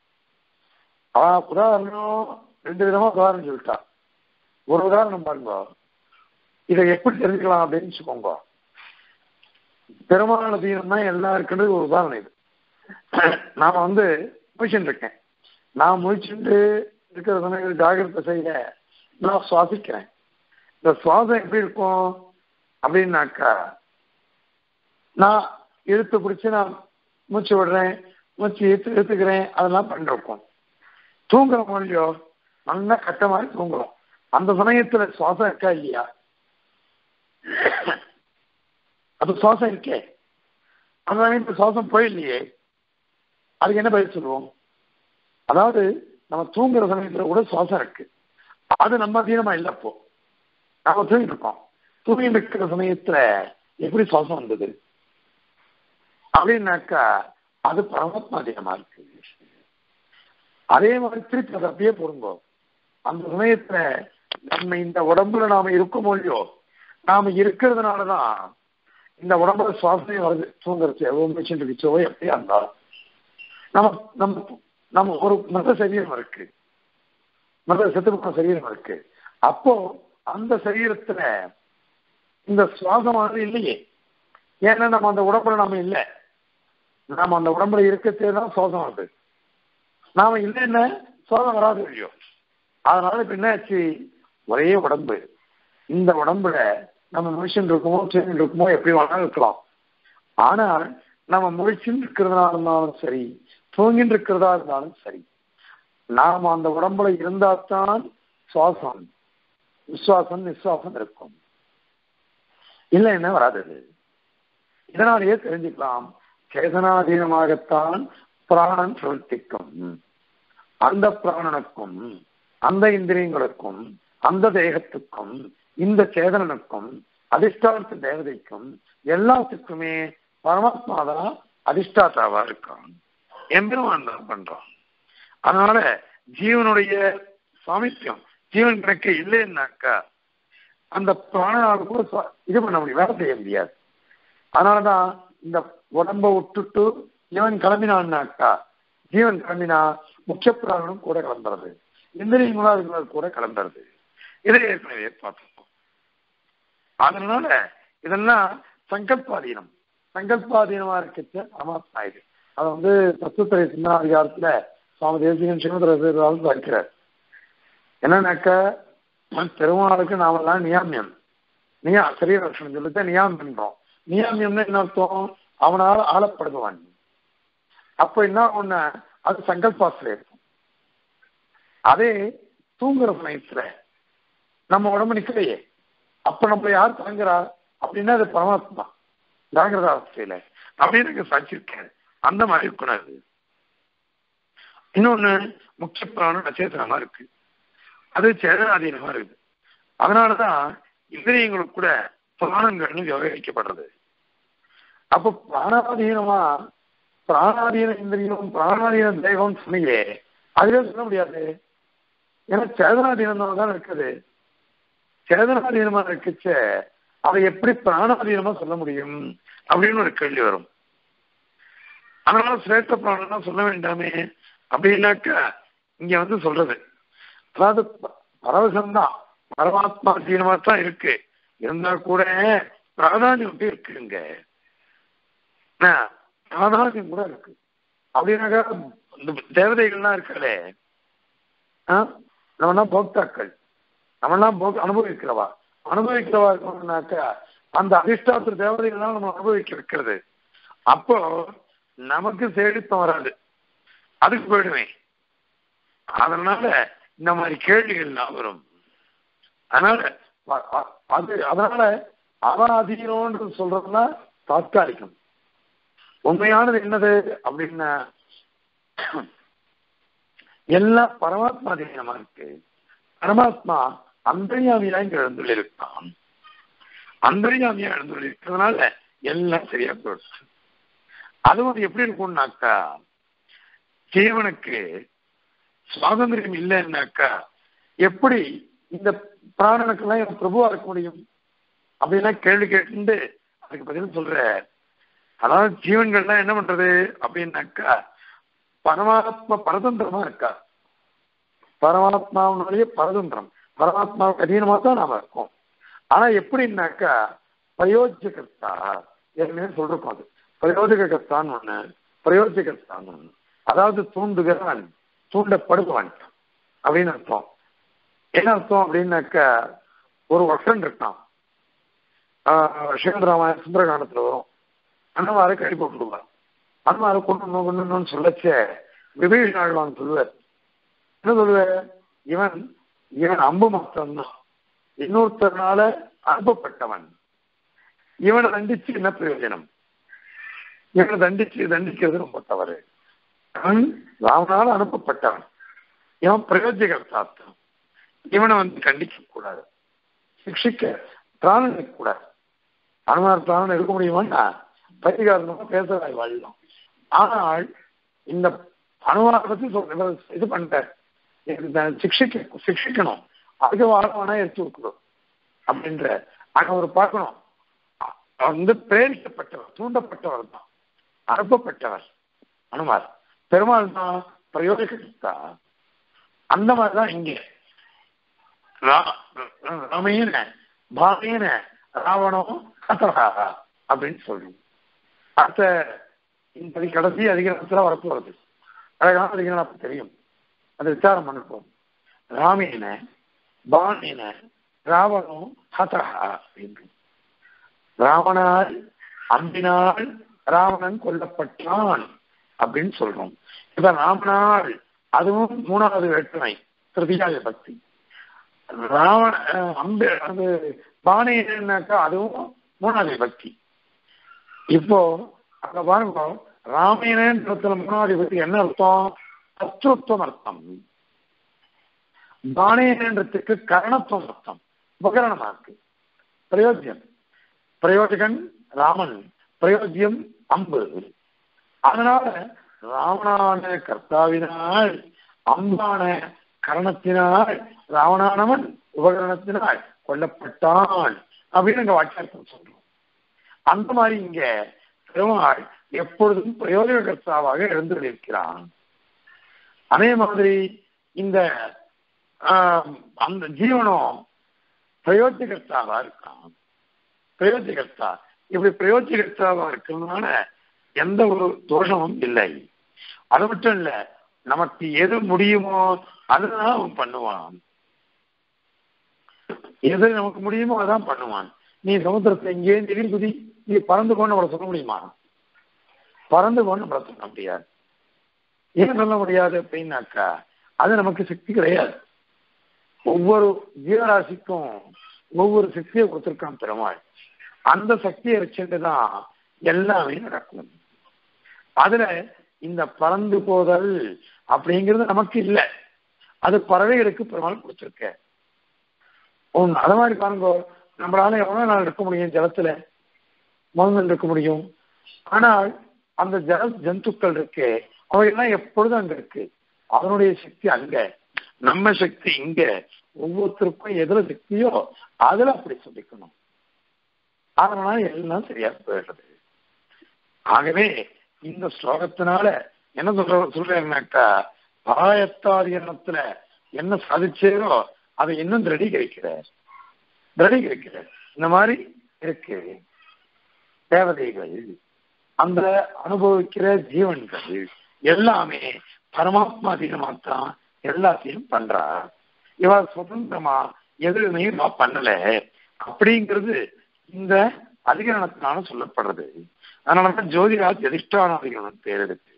S1: உதாரணம் ரெண்டு விதமா உதாரணம் சொல்லிட்டா ஒரு உதாரணம் பாருங்க இதை எப்படி தெரிஞ்சுக்கலாம் அப்படின்னு வச்சுக்கோங்க பெருமான தீனம் தான் எல்லாம் இருக்குன்றது ஒரு உதாரணம் இது நாம வந்து முழிச்சுட்டு இருக்கேன் நான் முழிச்சுட்டு இருக்கிற சமயத்தில் ஜாகிரதை செய்ய நான் சுவாசிக்கிறேன் இந்த சுவாசம் எப்படி இருக்கும் அப்படின்னாக்கா நான் இழுத்து பிடிச்சி நான் மூச்சு விடுறேன் மூச்சு இழுத்து இழுத்துக்கிறேன் அதெல்லாம் பண்ணிருக்கோம் தூங்குற மொழியோ நல்லா கட்ட மாதிரி தூங்குறோம் அந்த சமயத்துல சுவாசம் இருக்கா இல்லையா அது சுவாசம் இருக்கே அந்த சமயத்துல சுவாசம் போயில்லையே அதுக்கு என்ன பதில் சொல்லுவோம் அதாவது நம்ம தூங்குற சமயத்துல கூட சுவாசம் இருக்கு அது நம்ம அதீனமா இல்லை அப்போ நாம தூங்கிட்டு இருக்கோம் தூங்கிட்டு இருக்கிற சமயத்துல எப்படி சுவாசம் வந்தது அப்படின்னாக்கா அது பரமாத்மா அதீனமா இருக்கு அதே மாதிரி திருப்பி அதை அப்படியே போடுங்க அந்த சமயத்துல நம்ம இந்த உடம்புல நாம இருக்கோமோ இல்லையோ நாம இருக்கிறதுனாலதான் இந்த உடம்புல சுவாசமே வருது தூங்குறது எவ்வளவு மிஷின் இருக்குச்சோ எப்படியா இருந்தாலும் நம்ம நம்ம நம்ம ஒரு மத சரீரம் இருக்கு மத செத்து போன சரீரம் இருக்கு அப்போ அந்த சரீரத்துல இந்த சுவாசமானது இல்லையே ஏன்னா நம்ம அந்த உடம்புல நாம இல்லை நாம அந்த உடம்புல இருக்கத்தே தான் சுவாசம் வருது நாம இல்லைன்னா சுவாசம் வராது இல்லையோ அதனால இப்ப என்னாச்சு ஒரே உடம்பு இந்த உடம்புல நம்ம முழிச்சுட்டு இருக்குமோ தூங்கிட்டு இருக்குமோ எப்படி வேணாலும் இருக்கலாம் ஆனால் நம்ம முழிச்சுட்டு இருக்கிறதா இருந்தாலும் சரி தூங்கிட்டு இருக்கிறதா இருந்தாலும் சரி நாம அந்த உடம்புல இருந்தால்தான் சுவாசம் விசுவாசம் நிசுவாசம் இருக்கும் இல்லைன்னா வராது இதனாலேயே தெரிஞ்சுக்கலாம் சேதனாதீனமாகத்தான் பிராணன் பிரவர்த்திக்கும் அந்த பிராணனுக்கும் அந்த இந்திரியங்களுக்கும் அந்த தேகத்துக்கும் இந்த சேதனனுக்கும் அதிஷ்டான தேவதைக்கும் எல்லாத்துக்குமே பரமாத்மா தான் அதிஷ்டாதாவா இருக்கான் எம்பெருமான் தான் பண்றான் அதனால ஜீவனுடைய சாமித்தியம் ஜீவன் கணக்கு இல்லைன்னாக்கா அந்த பிராணனால் கூட சுவா- இது பண்ண முடியும் வேலை செய்ய முடியாது அதனாலதான் இந்த உடம்ப விட்டுட்டு இவன் கிளம்பினான்னாக்கா ஜீவன் கிளம்பினா முக்கிய பிராணனும் கூட கிளம்புறது இந்திரியங்களும் அதுக்கு கூட கிளம்புறது இதை ஏற்கனவே பார்த்தோம் அதனால இதெல்லாம் சங்கல்பாதீனம் சங்கல்பாதீனமா இருக்கிற பரமாத்மா இது அது வந்து தத்துவத்துறை சின்னாதிகாரத்துல சுவாமி தேசிகன் சிவந்திர வைக்கிறார் என்னன்னாக்க பெருமாளுக்கு நாமெல்லாம் நியாமியம் நியா சரீர லட்சணம் சொல்லிட்டு நியாமம் பண்றோம் நியாமியம்னு என்ன அர்த்தம் அவனால் ஆளப்படுபவன் அப்ப என்ன ஒண்ணு அது சங்கல்பாசில இருக்கும் அதே தூங்குற சமயத்துல நம்ம உடம்பு நிக்கலையே அப்ப நம்மள யார் தாங்குறா அப்படின்னா அது பரமாத்மா ஜாகிரத அவஸ்தையில அப்படின்னு எனக்கு சாட்சிருக்கேன் அந்த மாதிரி இருக்கணும் அது இன்னொன்னு முக்கிய பிராணம் நட்சத்திரமா இருக்கு அது சேதனாதீனமா இருக்குது அதனாலதான் இந்திரியங்களுக்கு கூட பிராணங்கள்னு விவகரிக்கப்படுறது அப்ப பிராணாதீனமா பிராணாதீன இந்திரியம் பிராணாதீன தெய்வம் சொன்னீங்க அதுவே சொல்ல முடியாது ஏன்னா சேதனாதீனம் தான் இருக்குது சேதனாதீனமா இருக்குச்ச அதை எப்படி பிராணாதீனமா சொல்ல முடியும் அப்படின்னு ஒரு கேள்வி வரும் அதனால சிரேஷ்ட பிராணம் சொல்ல வேண்டாமே அப்படின்னாக்கா இங்க வந்து சொல்றது அதாவது பரவசம்தான் பரமாத்மா தீனமா தான் இருக்கு இருந்தா கூட பிராதானியம் இருக்குங்க என்ன, பிராதானியம் கூட இருக்கு அப்படின்னாக்கா இந்த தேவதைகள்லாம் இருக்காளே ஆ? நம்மலாம் போக்தாக்கள் நம்மலாம் போக் அனுபவிக்கிறவா அனுபவிக்கிறவா இருக்கணும்னாக்கா அந்த அதிஷ்டாத்திர தேவதைகள்லாம் நம்ம அனுபவிக்க வைக்கிறது அப்போ நமக்கு செழித்தம் வராது அதுக்கு போயிடுவேன் அதனால இந்த மாதிரி கேள்விகள்லாம் வரும் அதனால அ- அ- அது அதனால அவாதீனம்ன்றது சொல்றதுன்னா தாத்காலிகம் உண்மையானது என்னது அப்படின்னா எல்லாம் பரமாத்மா தீனமா இருக்கு பரமாத்மா அந்தர்யாமியா இங்க எழுந்துள்ளிருக்கான் அந்தர்யாமியா எழுந்துள்ளிருக்கிறதுனால எல்லாம் சரியா போயிடுச்சு அதுவும் அது எப்படி இருக்கும்னாக்கா ஜீவனுக்கு சுவாதந்திரம் இல்லைன்னாக்கா எப்படி இந்த பிராணனுக்கெல்லாம் இவன் பிரபுவா இருக்க முடியும் அப்படின்லாம் கேள்வி கேட்டு அதுக்கு பதில் சொல்ற அதாவது ஜீவன்கள்லாம் என்ன பண்றது அப்படின்னாக்கா பரமாத்மா பரதந்திரமா இருக்கா பரமாத்மாவுடைய பரதந்திரம் பரமாத்மாவுக்கு அதீனமா தான் நாம இருக்கோம் ஆனா எப்படின்னாக்கா பிரயோஜகர்த்தா ஏற்கனவே சொல்றோம் அது பிரயோஜகர்த்தான் ஒண்ணு பிரயோஜகர்த்தான் ஒண்ணு அதாவது தூண்டுகிறவன் தூண்டப்படுபவன் அப்படின்னு அர்த்தம் என்ன அர்த்தம் அப்படின்னாக்கா ஒரு ஒற்றன் இருக்கான் ஆஹ் ஸ்ரீமத் ராமாயண சுந்தரகாண்டத்துல வரும் அனுமாரை கட்டி போட்டுடுவார் அனுமாரை கொண்டு கொண்டு சொல்லச்ச விபீஷணாழ்வான் சொல்லுவார் என்ன சொல்லுவார் இவன் இவன் அம்பு மாத்திரம்தான் இன்னொருத்தர்னால அனுப்பப்பட்டவன் இவனை தண்டிச்சு என்ன பிரயோஜனம் இவனை தண்டிச்சு தண்டிக்கிறது ரொம்ப தவறு அவன் ராமனால அனுப்பப்பட்டவன் இவன் பிரயோஜகர் சாத்தம் இவனை வந்து கண்டிக்க கூடாது சிக்ஷிக்க பிராணம் இருக்கக்கூடாது அனுமார் பிராணம் இருக்க முடியுமான்னா பரிகாரமாக பேசுறாய் வாழலாம் ஆனால் இந்த அனுமாரை பத்தி சொல் இது பண்ணிட்டார் சிக்ஷிக்க சிக்ஷிக்கணும் அதுக்கு வாழவனா எடுத்து கொடுக்கணும் அப்படின்ற அங்க ஒரு பார்க்கணும் வந்து பிரேரிக்கப்பட்டவர் தூண்டப்பட்டவர் தான் அனுப்பப்பட்டவர் அனுமார் பெருமாள் தான் பிரயோஜகா அந்த மாதிரிதான் இங்கே ராமையன பாமையன ராவணம் கதரா அப்படின்னு சொல்றோம் அடுத்த இந்த கடைசி அதிகாரத்துல வரப்போறது அழகான அதிகாரம் அப்ப தெரியும் அதை விசாரம் பண்ணிப்போம் ராமேன பானேன ராவணம் ஹதரா அப்படின்னு ராவணால் அம்பினால் ராவணன் கொல்லப்பட்டான் அப்படின்னு சொல்றோம் இப்ப ராமனால் அதுவும் மூணாவது வேற்றுமை திருதியாக பக்தி ராவண அம்பு அது பானைனாக்கா அதுவும் மூணாவது பக்தி இப்போ அங்க பாருங்க ராமாயணன்றதுல மூணாவது பக்தி என்ன அர்த்தம் அச்சுத்துவம் அர்த்தம் பானையன்றதுக்கு கரணத்துவம் அர்த்தம் உபகரணமா இருக்கு பிரயோஜனம் பிரயோஜகன் ராமன் பிரயோஜ்யம் அம்பு அதனால ராவணான கர்த்தாவினால் அம்பான கரணத்தினால் ராவணானவன் உபகரணத்தினால் கொல்லப்பட்டான் அப்படின்னு எங்க வாக்கியார்த்தம் சொல்றோம் அந்த மாதிரி இங்க பெருமாள் எப்பொழுதும் பிரயோஜன கர்த்தாவாக எழுந்துள்ளிருக்கிறான் அதே மாதிரி இந்த அந்த ஜீவனம் பிரயோஜகர்த்தாவா இருக்கான் பிரயோஜகர்த்தா இப்படி பிரயோஜகர்த்தாவா இருக்கிறதுனால எந்த ஒரு தோஷமும் இல்லை அது மட்டும் இல்ல நமக்கு எது முடியுமோ அதுதான் அவன் பண்ணுவான் எது நமக்கு முடியுமோ அதான் பண்ணுவான் நீ சமுத்திரத்தை இங்கே திடீர் குதி நீ பறந்து கொண்டு நம்மளை சொல்ல முடியுமா பறந்து கொண்டு நம்மளை சொல்ல முடியாது ஏன் சொல்ல முடியாது அப்படின்னாக்கா அது நமக்கு சக்தி கிடையாது ஒவ்வொரு ஜீவராசிக்கும் ஒவ்வொரு சக்தியை கொடுத்திருக்கான் பெருமாள் அந்த சக்தியை வச்சுட்டு தான் எல்லாமே நடக்கும் அதுல இந்த பறந்து போதல் அப்படிங்கிறது நமக்கு இல்லை அது பறவைகளுக்கு பெருமாள் கொடுத்துருக்க ஒன்று அது மாதிரி பாருங்க நம்மளால எவ்வளவு நாள் இருக்க முடியும் ஜலத்துல மருந்து இருக்க முடியும் ஆனால் அந்த ஜல ஜந்துக்கள் இருக்கு அவையெல்லாம் எப்பொழுதும் அங்க இருக்கு அதனுடைய சக்தி அங்க நம்ம சக்தி இங்க ஒவ்வொருத்தருக்கும் எதுல சக்தியோ அதுல அப்படி சொல்லிக்கணும் அதனால எல்லாம் சரியா போயிடுறது ஆகவே இந்த ஸ்லோகத்தினால என்ன சொல்ற சொல்றேன்னாக்கா பாயத்தாதிகரணத்துல என்ன சாதிச்சேரோ அதை இன்னும் திரடீகரிக்கிறார் திரடீகரிக்கிறார் இந்த மாதிரி இருக்கு தேவதைகள் அந்த அனுபவிக்கிற ஜீவன்கள் எல்லாமே பரமாத்மா அதிகமாத்தான் எல்லாத்தையும் பண்றா இவ சுதந்திரமா எதுவுமே இவ பண்ணல அப்படிங்கிறது இந்த அதிகரணத்தினால சொல்லப்படுறது அதனாலதான் ஜோதிராஜ் அதிஷ்டான அதிகரணம் பேர் இருக்கு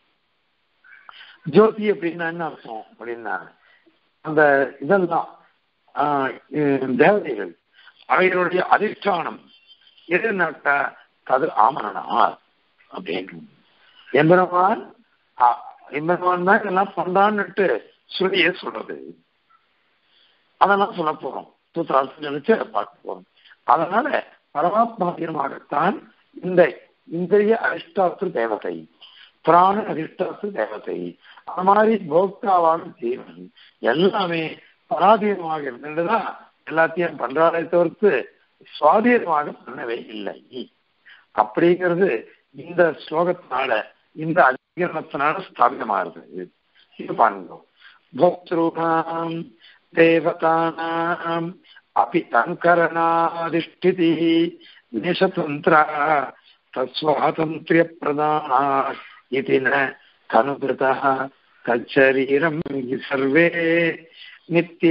S1: ஜோதி அப்படின்னா என்ன அர்த்தம் அப்படின்னா அந்த இதெல்லாம் தேவதைகள் அவைகளுடைய அதிஷ்டானம் எதுனாக்கா கது ஆமரணா அப்படின்னு எம்பெருமான் எம்பெருமான் தான் இதெல்லாம் பண்றான்னுட்டு சொல்லியே சொல்றது அதெல்லாம் சொல்ல போறோம் தூத்தராசு நினைச்சு அதை பார்க்க போறோம் அதனால பரமாத்மாத்தியமாகத்தான் இந்த இந்திரிய அதிஷ்டாத்து தேவதை பிராண அதிஷ்டாத்து தேவதை அது மாதிரி போக்தாவான ஜீவன் எல்லாமே பராதீனமாக இருந்துதான் எல்லாத்தையும் பண்றாரே தவிர்த்து சுவாதீனமாக பண்ணவே இல்லை அப்படிங்கிறது இந்த ஸ்லோகத்தினால இந்த அதிகரணத்தினால ஸ்தாபிதமாகுது இது பாருங்க போக்திருணாம் தேவதானாம் अपि तङ्करणाधिष्ठितिः निशतन्त्रा तत्स्वातन्त्र्यप्रदाना इति न तनुकृतः तच्छरीरम् हि सर्वे नित्ये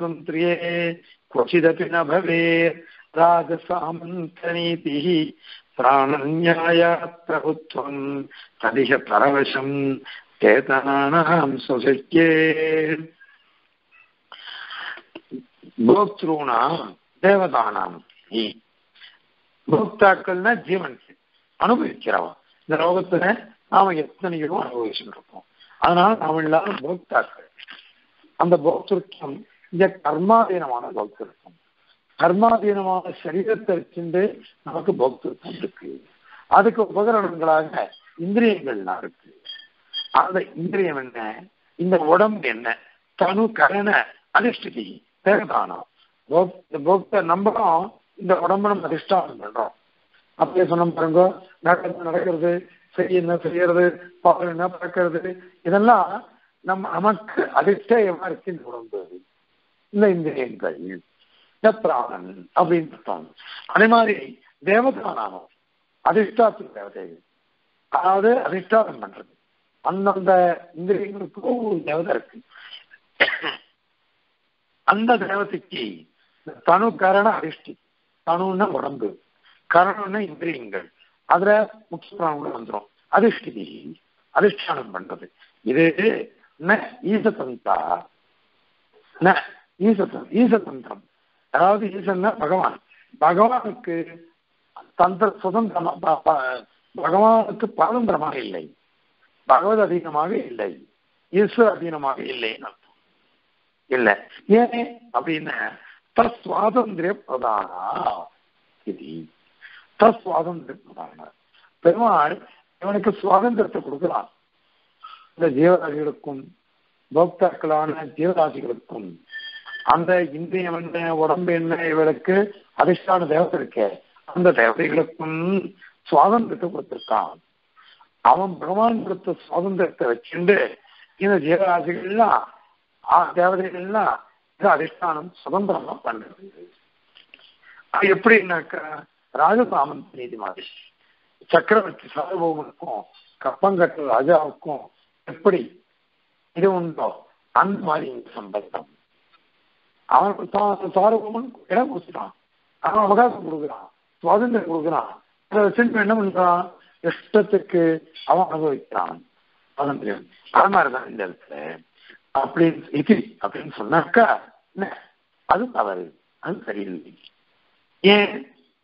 S1: तत्पारतन्त्र्ये क्वचिदपि न भवेत् राजसामन्तनीतिः பிராணன்யாய பிரபுத்வம் ததிக பரவசம் சேதனானாம் சுசக்கியே போக்திருணாம் தேவதானாம் போக்தாக்கள்னா ஜீவன் அனுபவிக்கிறவன் இந்த லோகத்துல நாம எத்தனையோ அனுபவிச்சுட்டு இருக்கோம் அதனால நாம எல்லாரும் போக்தாக்கள் அந்த போக்திருத்தம் இந்த கர்மாதீனமான போக்திருத்தம் கர்மாதீனமான சரீரத்தை வச்சுட்டு நமக்கு போக்திருத்தம் இருக்கு அதுக்கு உபகரணங்களாக இந்திரியங்கள்லாம் இருக்கு அந்த இந்திரியம் என்ன இந்த உடம்பு என்ன தனு கரண அதிஷ்டிதி தேகதானம் போக்த நம்பரும் இந்த உடம்பு நம்ம அதிஷ்டானம் பண்றோம் அப்படியே சொன்ன பாருங்க நடக்கிறது நடக்கிறது சரி என்ன செய்யறது பால் என்ன பறக்கிறது இதெல்லாம் நம்ம நமக்கு அதிஷ்டயமா இருக்கு இந்த உடம்பு இந்த இந்திரியங்கள் இந்த பிராணன் அப்படின்னு அர்த்தம் அதே மாதிரி தேவதானாமம் அதிஷ்டாத்து தேவதைகள் அதாவது அதிஷ்டானம் பண்றது அந்தந்த இந்திரியங்களுக்கும் ஒரு தேவதை இருக்கு அந்த தேவதைக்கு தனு கரண அதிஷ்டி தனுன்னா உடம்பு கரணம்னா இந்திரியங்கள் அதுல முக்கியமான வந்துடும் அதிஷ்டி அதிஷ்டானம் பண்றது இது ந ஈசதந்தா ந ஈசதம் ஈசதந்திரம் அதாவது ஈசன்னா பகவான் பகவானுக்கு தந்திர சுதந்திரமா பகவானுக்கு பாரந்திரமாக இல்லை பகவத் அதீனமாக இல்லை ஈஸ்வர அதீனமாக இல்லைன்னு அர்த்தம் இல்ல ஏன் அப்படின்னா தஸ்வாதந்திரிய பிரதானா இது தஸ்வாதந்திரிய பிரதான பெருமாள் இவனுக்கு சுவாதந்திரத்தை கொடுக்கலாம் இந்த ஜீவராசிகளுக்கும் போக்தாக்களான ஜீவராசிகளுக்கும் அந்த இந்திரியம் என்ன உடம்பு என்ன இவளுக்கு அதிர்ஷ்டான தேவதை இருக்க அந்த தேவதைகளுக்கும் சுவாதந்திரத்தை கொடுத்திருக்கான் அவன் பகவான் கொடுத்த சுவாதந்திரத்தை வச்சுண்டு இந்த ஜீவராசிகள்லாம் தேவதைகள்லாம் இது அதிஷ்டானம் சுதந்திரமா பண்றது அது எப்படின்னாக்கா ராஜசாமந்த் நீதி மாதிரி சக்கரவர்த்தி சார்பவனுக்கும் கப்பங்கட்ட ராஜாவுக்கும் எப்படி இது உண்டோ அந்த மாதிரி இந்த சம்பந்தம் அவன் சார்பவன் இடம் கொடுத்துட்டான் அவன் அவகாசம் கொடுக்குறான் சுவாதந்திரம் கொடுக்குறான் அதை வச்சுட்டு என்ன பண்றான் இஷ்டத்துக்கு அவன் அனுபவிக்கிறான் சுவாதந்திரம் அது மாதிரிதான் இந்த இடத்துல அப்படி இது அப்படின்னு சொன்னாக்கா என்ன அது தவறு அது சரியில்லை ஏன்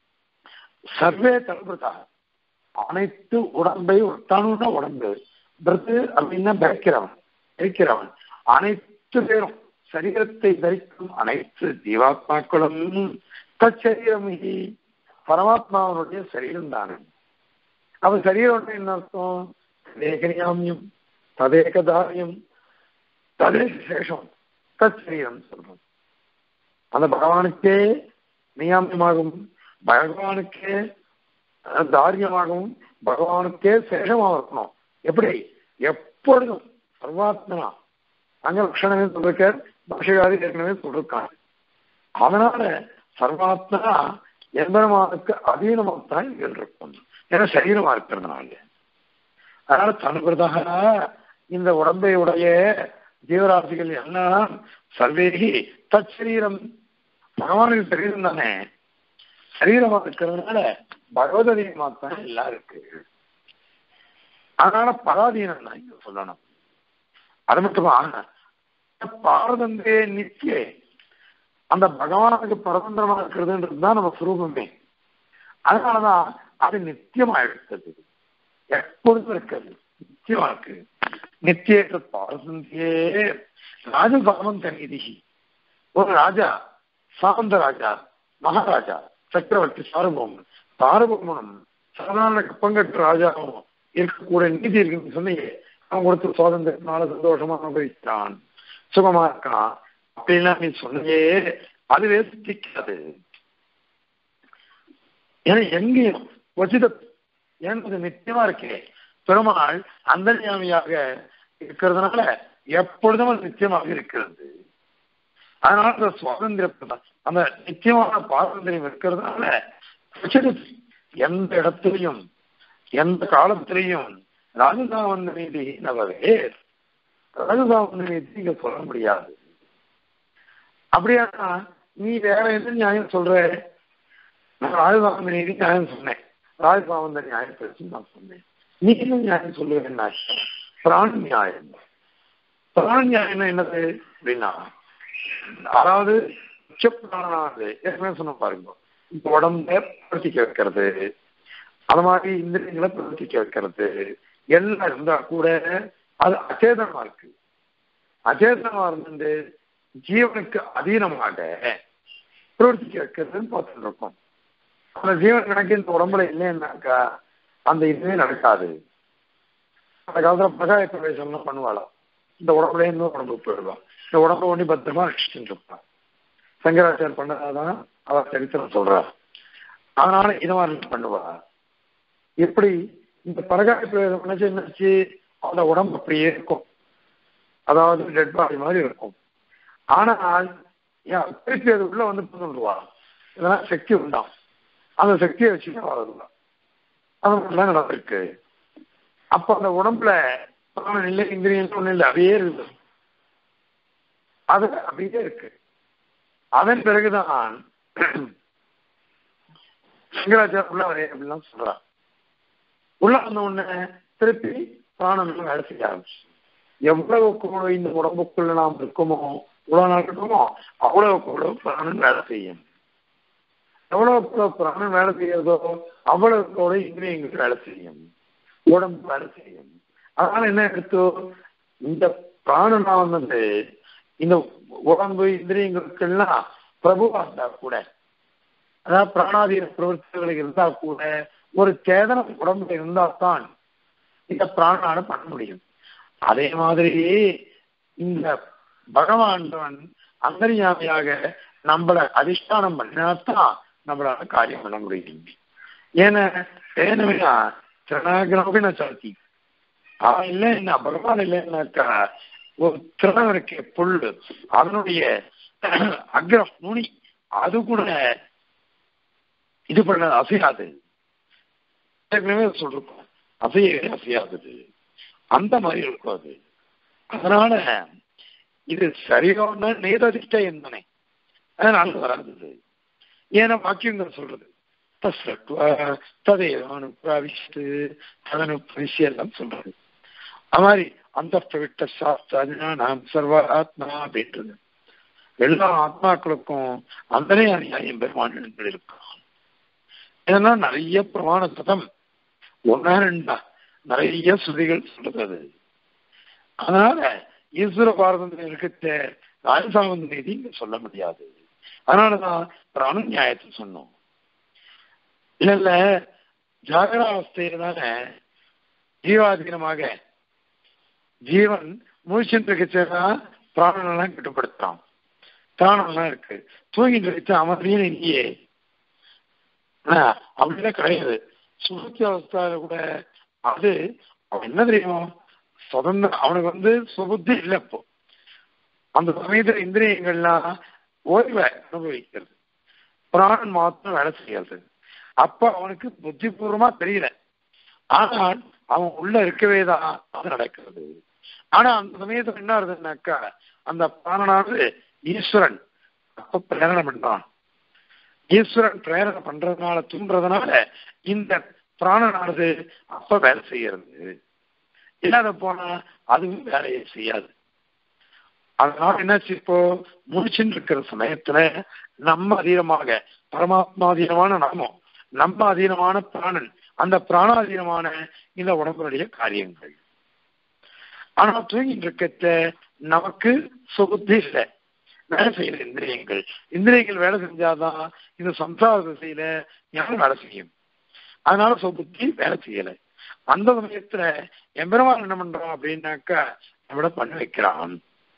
S1: சர்வே தல்பிரதா அனைத்து உடம்பை தனுன உடம்பு பிறகு அப்படின்னா தரிக்கிறவன் தரிக்கிறவன் அனைத்து பேரும் சரீரத்தை தரிக்கும் அனைத்து ஜீவாத்மாக்களும் தச்சரீரம் பரமாத்மாவனுடைய சரீரம் தானே அவன் சரீரம் என்ன அர்த்தம் ததேகனியாமியம் ததேகதாரியம் ததே சேஷம் தச்சரீரம் சொல்றோம் அந்த பகவானுக்கே நியாமியமாகவும் பகவானுக்கே தாரியமாகவும் பகவானுக்கே சேஷமாக இருக்கணும் எப்படி எப்பொழுதும் சர்வாத்மனா அங்க லட்சணமே சொல்லிருக்க பாஷகாரி ஏற்கனவே சொல்லிருக்காங்க அதனால சர்வாத்மனா எம்பெருமானுக்கு அதீனமாகத்தான் இருக்கும் ஏன்னா சரீரமா இருக்கிறதுனால அதனால தனுபிரதாக இந்த உடம்பை உடைய ஜீவராசிகள் எல்லாம் சர்வேகி தச்சரீரம் பகவானுக்கு சரீரம் தானே சரீரமா இருக்கிறதுனால பகவதீனமாத்தான் எல்லாம் இருக்கு அதனால பராதீனம் தான் இங்க சொல்லணும் அது மட்டுமா பாரதந்தே நித்திய அந்த பகவானுக்கு பரதந்திரமா இருக்கிறதுன்றது தான் நம்ம சுரூபமே அதனாலதான் அது நித்தியமா இருக்கிறது எப்பொழுதும் இருக்கிறது நித்தியமா இருக்கு நித்தியற்ற பாரதந்தியே ராஜசாமந்த நிதி ஒரு ராஜா சாமந்த ராஜா மகாராஜா சக்கரவர்த்தி சார்போமன் சார்போமனும் சாதாரண கப்பங்கட்டு ராஜாவும் இருக்கக்கூடிய நீதி இருக்குன்னு சொன்னீங்க அவன் கொடுத்த சுவாதந்திரத்தினால சந்தோஷமா அனுபவிச்சான் சுகமா இருக்கான் அப்படின்லாம் நீ சொன்னியே அதுவே சித்திக்காது ஏன்னா எங்கேயும் வசித ஏன்பது நிச்சயமா இருக்கே பெருமாள் அந்தர்யாமியாக இருக்கிறதுனால எப்பொழுதும் அது நிச்சயமாக இருக்கிறது அதனால அந்த சுவாதந்திர அந்த நிச்சயமான பாரம்பரியம் இருக்கிறதுனால எந்த இடத்துலையும் எந்த காலத்திலையும் ராஜசாமந்த நீதி நவவே ராஜசாமந்த நீதி இங்க சொல்ல முடியாது அப்படியானா நீ வேற எந்த நியாயம் சொல்ற நான் ராஜசாமந்த நீதி நியாயம் சொன்னேன் ராஜபாவந்த நியாயத்தை வச்சு நான் சொன்னேன் நீ என்ன நியாயம் சொல்லுவேன்னா பிராண நியாயம் பிராண நியாயம் என்னது அப்படின்னா அதாவது உச்சப்பிராணனானது ஏற்கனவே சொன்ன பாருங்க இப்ப உடம்ப பிரவர்த்திக்க வைக்கிறது அது மாதிரி இந்திரியங்களை பிரவர்த்திக்க வைக்கிறது எல்லாம் இருந்தா கூட அது அச்சேதனமா இருக்கு அச்சேதனமா இருந்து ஜீவனுக்கு அதீனமாக பிரவர்த்திக்க வைக்கிறதுன்னு பார்த்துட்டு இருக்கோம் அந்த ஜீவன் கணக்கு இந்த உடம்புல இல்லைன்னாக்கா அந்த இதுவே நடக்காது அந்த காலத்துல பிரகாய பிரவேசம்லாம் பண்ணுவாளாம் இந்த உடம்புல இன்னும் உடம்புக்கு போயிடுவான் இந்த உடம்பை ஒண்ணி பத்திரமா ரட்சிச்சுட்டு இருப்பான் சங்கராச்சாரியர் பண்ணதாதான் அவர் சரித்திரம் சொல்றா அதனால இது மாதிரி பண்ணுவா எப்படி இந்த பரகாய பிரவேசம் நினைச்சு என்னாச்சு அந்த உடம்பு அப்படியே இருக்கும் அதாவது டெட் பாடி மாதிரி இருக்கும் ஆனால் ஏன் திருப்பி அது உள்ள வந்து சொல்லுவா இதெல்லாம் சக்தி உண்டாம் அந்த சக்தியை வச்சுட்டு வளரலாம் அது மாதிரிலாம் நடந்திருக்கு அப்ப அந்த உடம்புல பிராணன் இல்லை இந்திரியம் ஒண்ணு இல்லை அப்படியே இருக்குது அது அப்படியே இருக்கு அதன் பிறகுதான் சங்கராச்சாரம் உள்ள வரே அப்படிலாம் சொல்றான் உள்ள வந்த உடனே திருப்பி பிராணம் வேலை செய்ய ஆரம்பிச்சு எவ்வளவு கூட இந்த உடம்புக்குள்ள நாம் இருக்கோமோ இவ்வளவு நாள் இருக்கோமோ அவ்வளவு கூட பிராணன் வேலை செய்யும் எவ்வளவு கூட பிராணன் வேலை செய்யறதோ அவ்வளவு கூட இந்திரியங்களுக்கு வேலை செய்யும் உடம்பு வேலை செய்யும் அதனால என்ன எடுத்தோ இந்த பிராணனா வந்தது இந்த உடம்பு இந்திரியங்களுக்கெல்லாம் பிரபுவா இருந்தா கூட அதாவது பிராணாதீன பிரவருத்திகள் இருந்தா கூட ஒரு சேதனம் உடம்புல இருந்தா தான் இந்த பிராணான பண்ண முடியும் அதே மாதிரி இந்த பகவான் அந்தரியாமையாக நம்மளை அதிஷ்டானம் பண்ணினாத்தான் நம்மளால காரியம் பண்ண முடியும் ஏன்னா ஏன்னா திரணாகிரமின சாத்தி அவன் இல்லைன்னா பகவான் இல்லைன்னாக்கா ஒரு திறனம் இருக்கு புல்லு அதனுடைய அக்ரம் நுனி அது கூட இது பண்ண அசையாது ஏற்கனவே சொல்லிருக்கோம் அசையவே அசையாதது அந்த மாதிரி இருக்கும் அது அதனால இது சரியான நேரதிஷ்ட என்பனை அதனால வராது ஏன்னா வாக்கியங்கள் சொல்றது ததேவானுப்பிராவிஷ்டு ததனுப்பிரிசி எல்லாம் சொல்றது அது மாதிரி அந்த பிரவிட்ட சாஸ்திரா நாம் சர்வ ஆத்மா அப்படின்றது எல்லா ஆத்மாக்களுக்கும் அந்தனே அநியாயம் பெருமானங்கள் இருக்கும் இதெல்லாம் நிறைய பிரமாண சதம் ஒன்னா ரெண்டா நிறைய ஸ்ருதிகள் சொல்றது அது அதனால ஈஸ்வர பாரதம் இருக்கிற ராஜசாமந்த நீதி இங்க சொல்ல முடியாது அதனாலதான் பிராண நியாயத்தை சொன்னோம் இல்ல இல்ல ஜாகராவஸ்தையில தானே ஜீவாதீனமாக ஜீவன் முழிச்சுட்டு இருக்கச்சா பிராணனெல்லாம் கட்டுப்படுத்துறான் பிராணம்லாம் இருக்கு தூங்கிட்டு இருக்க அமர்வியும் இல்லையே அப்படிலாம் கிடையாது சுகத்தி அவஸ்தால கூட அது அவன் என்ன தெரியும் சுதந்திர அவனுக்கு வந்து சுபுத்தி இல்லை இப்போ அந்த சமயத்துல இந்திரியங்கள்லாம் ஓய்வை அனுபவிக்கிறது பிராணன் மாத்திரம் வேலை செய்யாது அப்ப அவனுக்கு புத்திபூர்வமா தெரியல ஆனால் அவன் உள்ள இருக்கவே தான் அது நடக்கிறது ஆனா அந்த சமயத்துல என்ன ஆகுதுன்னாக்கா அந்த பிராணனானது ஈஸ்வரன் அப்ப பிரேரணை பண்றான் ஈஸ்வரன் பிரேரணை பண்றதுனால தூண்டுறதுனால இந்த பிராணனானது அப்ப வேலை செய்யறது இல்லாத போனா அதுவும் வேலையை செய்யாது அதனால என்னாச்சு இப்போ முடிச்சுட்டு இருக்கிற சமயத்துல நம்ம அதீனமாக பரமாத்மா அதீனமான நாமம் நம்ம அதீனமான பிராணன் அந்த பிராணாதீனமான இந்த உடம்புடைய காரியங்கள் ஆனா தூங்கிட்டு இருக்கிறத நமக்கு சுபுத்தி இல்லை வேலை செய்யற இந்திரியங்கள் இந்திரியங்கள் வேலை செஞ்சாதான் இந்த சம்சார திசையில ஞானம் வேலை செய்யும் அதனால சுபுத்தி வேலை செய்யல அந்த சமயத்துல எம்பெருமான் என்ன பண்றான் அப்படின்னாக்கா நம்மள பண்ண வைக்கிறான்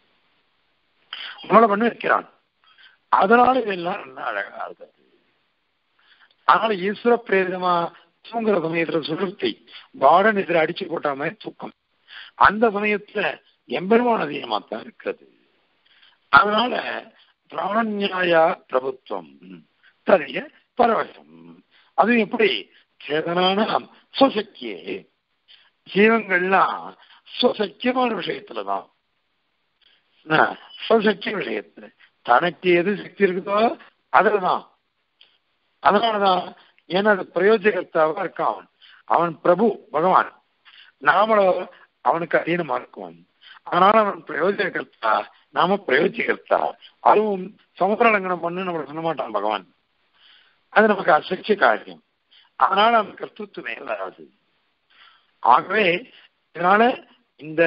S1: நம்மள பண்ண வைக்கிறான் அதனால இதெல்லாம் நல்லா அழகா இருக்குது அதனால ஈஸ்வர பிரேரிதமா தூங்குற சமயத்துல சுருத்தி வாடன் எதிர அடிச்சு போட்ட மாதிரி தூக்கம் அந்த சமயத்துல எம்பெருமான் அதிகமா தான் இருக்கிறது அதனால பிராணநியாயா பிரபுத்துவம் தரிய பரவசம் அது எப்படி சேதனான சுசக்கியே ஜீவங்கள்லாம் சுசக்கியமான விஷயத்துலதான் சுசக்கிய விஷயத்துல தனக்கு எது சக்தி இருக்குதோ அதுலதான் அதனாலதான் ஏன்னா அது பிரயோஜகர்த்தாவா இருக்கான் அவன் அவன் பிரபு பகவான் நாமளோ அவனுக்கு அதீனமா இருக்கும் அதனால அவன் பிரயோஜகர்த்தா நாம பிரயோஜகர்த்தா அதுவும் சமுத்திரலங்கனம் பண்ணு நம்மளை சொல்ல மாட்டான் பகவான் அது நமக்கு அசட்சிய காரியம் அதனால அவன் கர்த்தத்துவமே வராது ஆகவே இதனால இந்த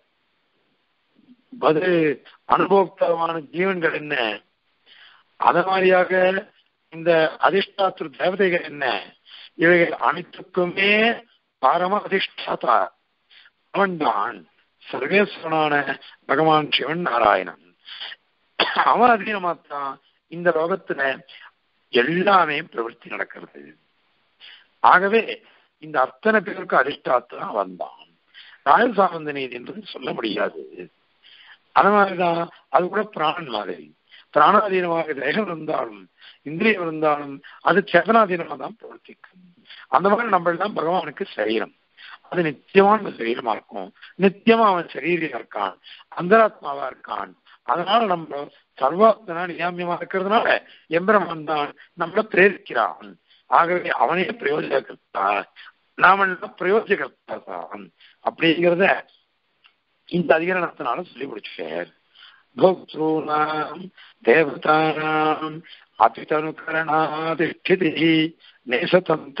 S1: அது அனுபவத்தமான ஜீவன்கள் என்ன அத மாதிரியாக இந்த அதிஷ்டாத்திர தேவதைகள் என்ன இவைகள் அனைத்துக்குமே பரம அதிஷ்டாதா அவன்தான் சர்வேஸ்வரனான பகவான் சிவன் நாராயணன் அவன் அதீனமாத்தான் இந்த லோகத்துல எல்லாமே பிரவൃத்தி நடக்கிறது ஆகவே இந்த அத்தனை பேருக்கு அதிஷ்டாத்தான் அவன் தான் ராஜசாமந்த நீதி என்று சொல்ல முடியாது அது மாதிரிதான் அது கூட பிராணன் மாதிரி பிராணாதீனமாக தேகம் இருந்தாலும் இந்திரியம் இருந்தாலும் அது சேதனாதீனமா தான் பிரவர்த்திக்கும் அந்த மாதிரி நம்ம எல்லாம் பகவானுக்கு சரீரம் அது நித்தியமான சரீரமா இருக்கும் நித்தியமா அவன் சரீரியா இருக்கான் அந்தராத்மாவா இருக்கான் அதனால நம்ம சர்வாத்மனா நியாமியமா இருக்கிறதுனால எம்பிரமன் தான் நம்மள பிரேரிக்கிறான் ஆகவே அவனே பிரயோஜகர்த்தா நாம பிரயோஜகர்த்தா தான் அப்படிங்கிறத இந்த அதிகரணத்தினால சொல்லி முடிச்சார் भोक्तॄणाम् देवतानाम् अपितनुकरणाधिष्ठितिः नेशतन्त्र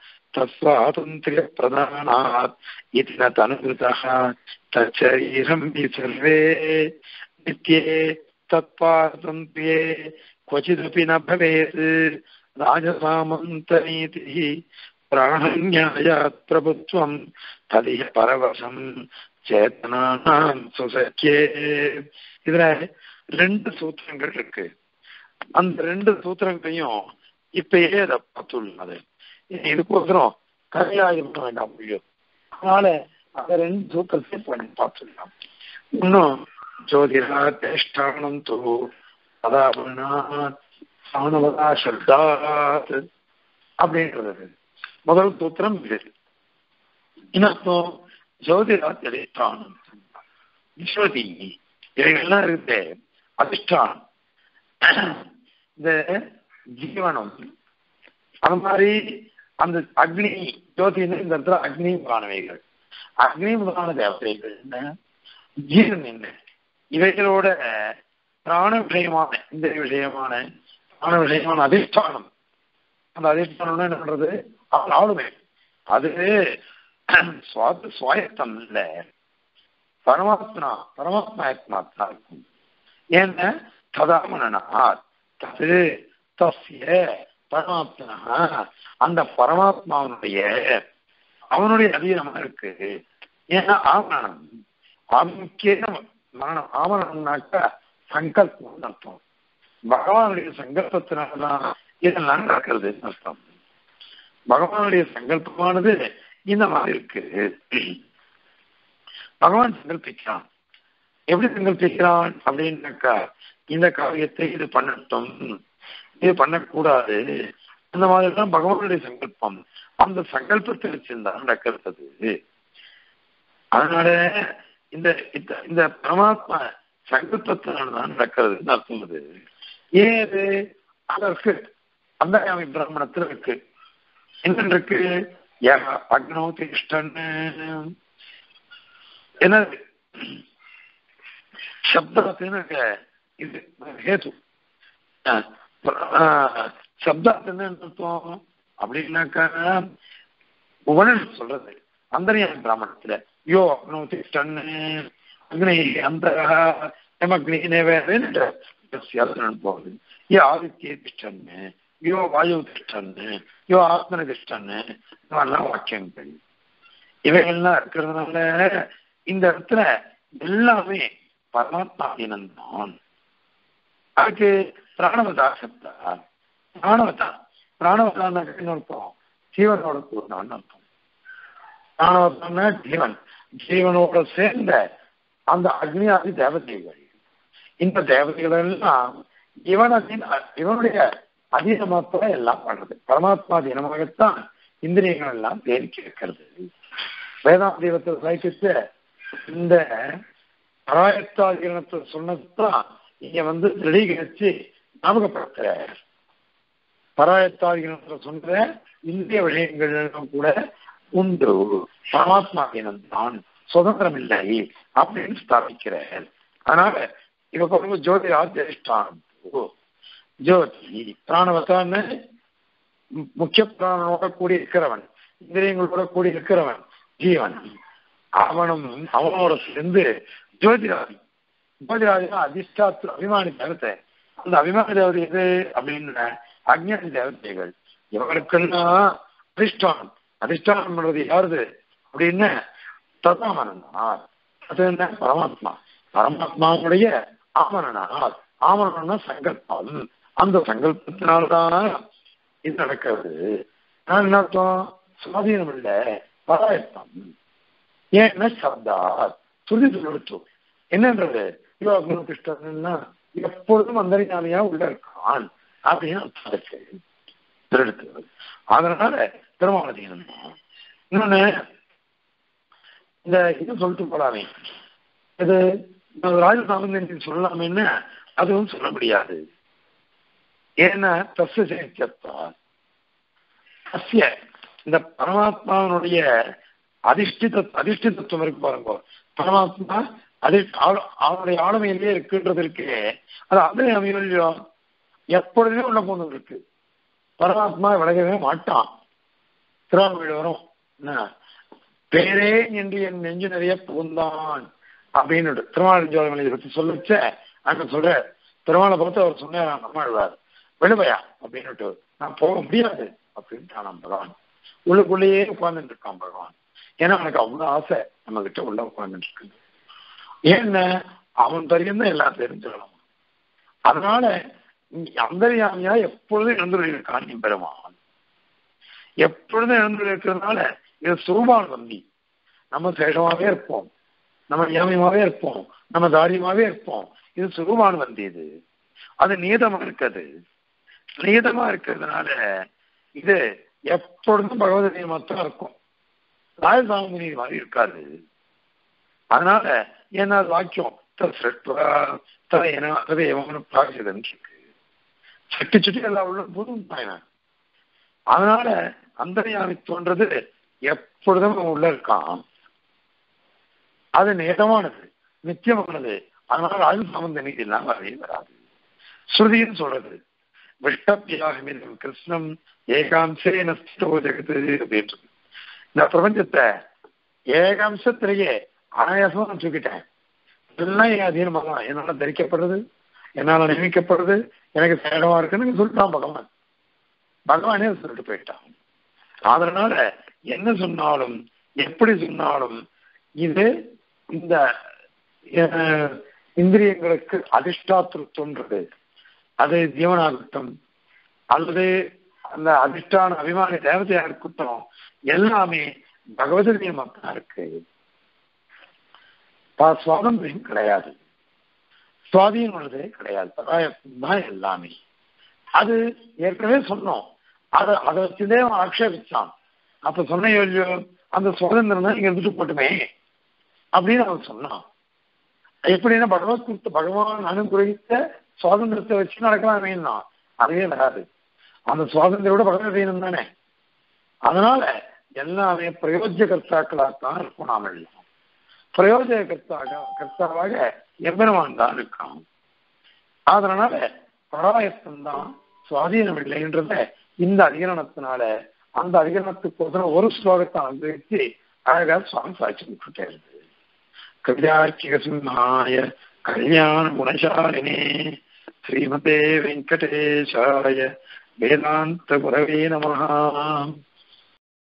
S1: तत्स्वातन्त्र्यप्रधानात् इति न तनुकृतः तच्शरीरम् हि सर्वे नित्ये तत्पारतन्त्र्ये क्वचिदपि न भवेत् राजसामन्तनीतिः प्राणन्यायात् प्रभुत्वम् तदिह परवशम् சேத்தனாம் சுசக்கியே இதுல ரெண்டு சூத்திரங்கள் இருக்கு அந்த ரெண்டு சூத்திரங்களையும் இப்பயே அதை பார்த்துள்ளது இதுக்கோசரம் கரையாயிரம் வேண்டாம் முடியும் அதனால அந்த ரெண்டு சூத்திரத்தையும் பண்ணி பார்த்துடலாம் இன்னும் ஜோதிரா தேஷ்டானம் தூ அதாபணா சப்தாத் அப்படின்றது முதல் சூத்திரம் இது இன்னும் ஜோதிராத் அதிஷ்டானம் ஜோதி இவைகள்லாம் இருக்கு அதிஷ்டானம் இந்த ஜீவனம் அது மாதிரி அந்த அக்னி ஜோதின்னு இந்த இடத்துல அக்னி முதலானவைகள் அக்னி முதலான தேவதைகள் என்ன ஜீவன் என்ன இவைகளோட பிராண விஷயமான இந்த விஷயமான பிராண விஷயமான அதிஷ்டானம் அந்த அதிஷ்டானம் என்ன பண்றது அவன் ஆளுமை அது சுவாத சுவாயத்தம் இல்ல பரமாத்மா பரமாத்மா ஆத்மாத்மா இருக்கும் ஏன்னா ததாமனா தது தஸ்ய பரமாத்மா அந்த பரமாத்மாவனுடைய அவனுடைய அதீனமா இருக்கு ஏன்னா ஆவரணம் ஆமுக்கிய மரணம் ஆவரணம்னாக்கா சங்கல்பம் அர்த்தம் பகவானுடைய சங்கல்பத்தினாலதான் இதெல்லாம் நடக்கிறது அர்த்தம் பகவானுடைய சங்கல்பமானது இந்த மாதிரி இருக்கு பகவான் சங்கல்பிக்கிறான் எப்படி சங்கல்பிக்கிறான் அப்படின்னாக்கா இந்த காரியத்தை இது பண்ணட்டும் இது பண்ணக்கூடாது அந்த மாதிரி தான் பகவானுடைய சங்கல்பம் அந்த சங்கல்பத்தை வச்சிருந்தான் நடக்கிறது அதனால இந்த இந்த பரமாத்மா சங்கல்பத்தினால்தான் நடக்கிறதுன்னு அர்த்தம் அது ஏன் அது அதற்கு அந்த பிராமணத்துல இருக்கு என்ன இருக்கு அக்னோ திஷ்டன் என்ன சப்தத்துன்னு இது ஹேது சப்தத்துன்னு அர்த்தம் அப்படின்னாக்கா உபனிஷம் சொல்றது அந்தரியாம பிராமணத்துல யோ அக்னோ திஷ்டன் அக்னி அந்த எமக்னி நேவேன் போகுது ஏ ஆதித்ய திஷ்டன் யோ வாயு திஷ்டன் யோ ஆத்மன திஷ்டன் இதெல்லாம் வாக்கியங்கள் இவைகள்லாம் இருக்கிறதுனால இந்த இடத்துல எல்லாமே பரமாத்மாதீனந்தான் அதுக்கு பிராணவதா சப்தா பிராணவதா பிராணவதான்னு அர்த்தம் ஜீவனோட கூடனான்னு அர்த்தம் பிராணவதான்னா ஜீவன் ஜீவனோட சேர்ந்த அந்த அக்னியாதி தேவதைகள் இந்த தேவதைகள் எல்லாம் இவனின் இவனுடைய அதீனமாத்தான் எல்லாம் பண்றது பரமாத்மா அதீனமாகத்தான் இந்திரியங்கள் எல்லாம் தேடிக்க இருக்கிறது வேதாந்த தெய்வத்தை சாய்க்கிட்டு இந்த பராயத்தாகிரணத்தை சொன்னதுதான் இங்க வந்து திடீகரிச்சு ஞாபகப்படுத்துற பராயத்தாதிகள் சொன்ன இந்திய விஷயங்களும் கூட உண்டு பரமாத்மாவினம் தான் சுதந்திரம் இல்லை அப்படின்னு ஸ்தாபிக்கிறார் அதனால இவ பாருங்க ஜோதி ஆத்தியஷ்டான் ஜோதி பிராணவத்தான்னு முக்கிய பிராணனோட கூடி இருக்கிறவன் இந்திரியங்களோட கூடி இருக்கிறவன் ஜீவன் அவனும் அவனோட சேர்ந்து ஜோதிராதி ஜோதிராதினா அதிஷ்டாத்து அபிமானி தேவத்தை அந்த அபிமான தேவதை எது அப்படின்னு அக்ஞானி தேவதைகள் இவர்களுக்கெல்லாம் அதிஷ்டானம் அதிஷ்டானம் பண்றது யாருது அப்படின்னு ததாமனனார் அது என்ன பரமாத்மா பரமாத்மாவுடைய ஆமரனார் ஆமரணம்னா சங்கல்பம் அந்த சங்கல்பத்தினால்தான் இது நடக்கிறது நான் என்ன அர்த்தம் சுவாதீனம் இல்லை பராயத்தம் ஏன்னா சப்தா சொல்லி சொல்லி என்னன்றது யோகம் கிருஷ்ணன்னா எப்பொழுதும் அந்தரிஞானியா உள்ள இருக்கான் அப்படின்னு அர்த்தம் இருக்கு திருடுத்து அதனால திருமாவதீனம் இன்னொன்னு இந்த இது சொல்லிட்டு போலாமே இது ராஜசாமி சொல்லலாமேன்னு அதுவும் சொல்ல முடியாது ஏன்னா தஸ்ய சேத்தியத்தா தஸ்ய இந்த பரமாத்மாவனுடைய அதிஷ்டித அதிஷ்டிதத்துவம் இருக்கு பாருங்க பரமாத்மா அது அவனுடைய ஆளுமையிலேயே இருக்குன்றது இருக்கு அது அதே அமையலையோ எப்பொழுதுமே உள்ள போனது இருக்கு பரமாத்மா விலகவே மாட்டான் திருவாரூர் வரும் என்ன பேரே என்று என் நெஞ்சு நிறைய புகுந்தான் அப்படின்னு திருமாவளி பத்தி சொல்லச்ச அங்க சொல்ற திருமாலை பார்த்து அவர் சொன்னார் நம்மாழ்வார் விழுவையா அப்படின்னுட்டு நான் போக முடியாது அப்படின்ட்டான் பகவான் உள்ளுக்குள்ளேயே உட்கார்ந்துட்டு இருக்கான் பகவான் ஏன்னா அவனுக்கு அவ்வளவு ஆசை நம்ம கிட்ட உள்ள உட்கார்ந்துட்டு இருக்கு ஏன்னா அவன் தெரியும் எல்லாம் தெரிஞ்சுக்கணும் அதனால அந்தரியாமியா எப்பொழுதும் எழுந்துள்ளிருக்கான் நீ பெருமான் எப்பொழுதும் எழுந்துள்ளிருக்கிறதுனால இது சுரூபான் வந்தி நம்ம சேஷமாவே இருப்போம் நம்ம நியமமாவே இருப்போம் நம்ம தாரியமாவே இருப்போம் இது சுரூபான் வந்தி இது அது நீதமா இருக்குது நீதமா இருக்கிறதுனால இது எப்பொழுதும் பகவத நியமத்தான் இருக்கும் ராஜசாமி மாதிரி இருக்காது அதனால ஏன்னா அது வாக்கியம் இருக்கு சுட்டி சுட்டி எல்லாம் உள்ள போதும் அதனால அந்தரியாமி தோன்றது எப்பொழுதும் உள்ள இருக்கான் அது நேதமானது நித்தியமானது அதனால அது சம்பந்த நீதி இல்லாம வரவே வராது ஸ்ருதின்னு சொல்றது விஷ்டப்பியாக கிருஷ்ணம் ஏகாம்சே நஸ்தோ ஜெகத்து அப்படின்றது இந்த பிரபஞ்சத்தை ஏகாம்சத்திலேயே அனாயாசமா நான் தூக்கிட்டேன் எல்லாம் என் அதீனமாக தான் என்னால தரிக்கப்படுறது என்னால நியமிக்கப்படுறது எனக்கு சேடமா இருக்குன்னு சொல்லிட்டான் பகவான் பகவானே சொல்லிட்டு போயிட்டான் அதனால என்ன சொன்னாலும் எப்படி சொன்னாலும் இது இந்த இந்திரியங்களுக்கு அதிர்ஷ்டாத்திருத்தம்ன்றது அது ஜீவனாகட்டும் அல்லது அந்த அதிர்ஷ்டான அபிமான தேவதையா இருக்கட்டும் எல்லாமே பகவத நியமத்தான் இருக்கு சுவாதந்திரம் கிடையாது சுவாதீனம் உள்ளதே கிடையாது தான் எல்லாமே அது ஏற்கனவே சொன்னோம் அதை அதை வச்சுதே அவன் ஆக்ஷேபிச்சான் அப்ப சொன்ன இல்லையோ அந்த சுதந்திரம் தான் இங்க இருந்துட்டு போட்டுமே அப்படின்னு அவன் சொன்னான் எப்படின்னா பகவத் கொடுத்த பகவான் அனுகிரகித்த சுவாதந்திரத்தை வச்சு நடக்கலாமேன்னா அதுவே வராது அந்த சுவாதந்திரோட பகவதீனம் தானே அதனால எல்லாமே பிரயோஜ்ய கர்த்தாக்களாகத்தான் இருக்கும் நாம் எல்லாம் பிரயோஜன கர்த்தாக கர்த்தாவாக எவ்வளவான் தான் இருக்கான் அதனால பராயத்தம் தான் சுவாதீனம் இல்லைன்றத இந்த அதிகரணத்தினால அந்த அதிகரணத்துக்கு ஒரு ஸ்லோகத்தை அனுபவிச்சு அழகா சுவாமி சாட்சி விட்டுட்டே கவிதார்க்கிக சிம்மாய கல்யாண குணசாலினே ஸ்ரீமதே வெங்கடேஷாய வேதாந்த குரவே நமஹா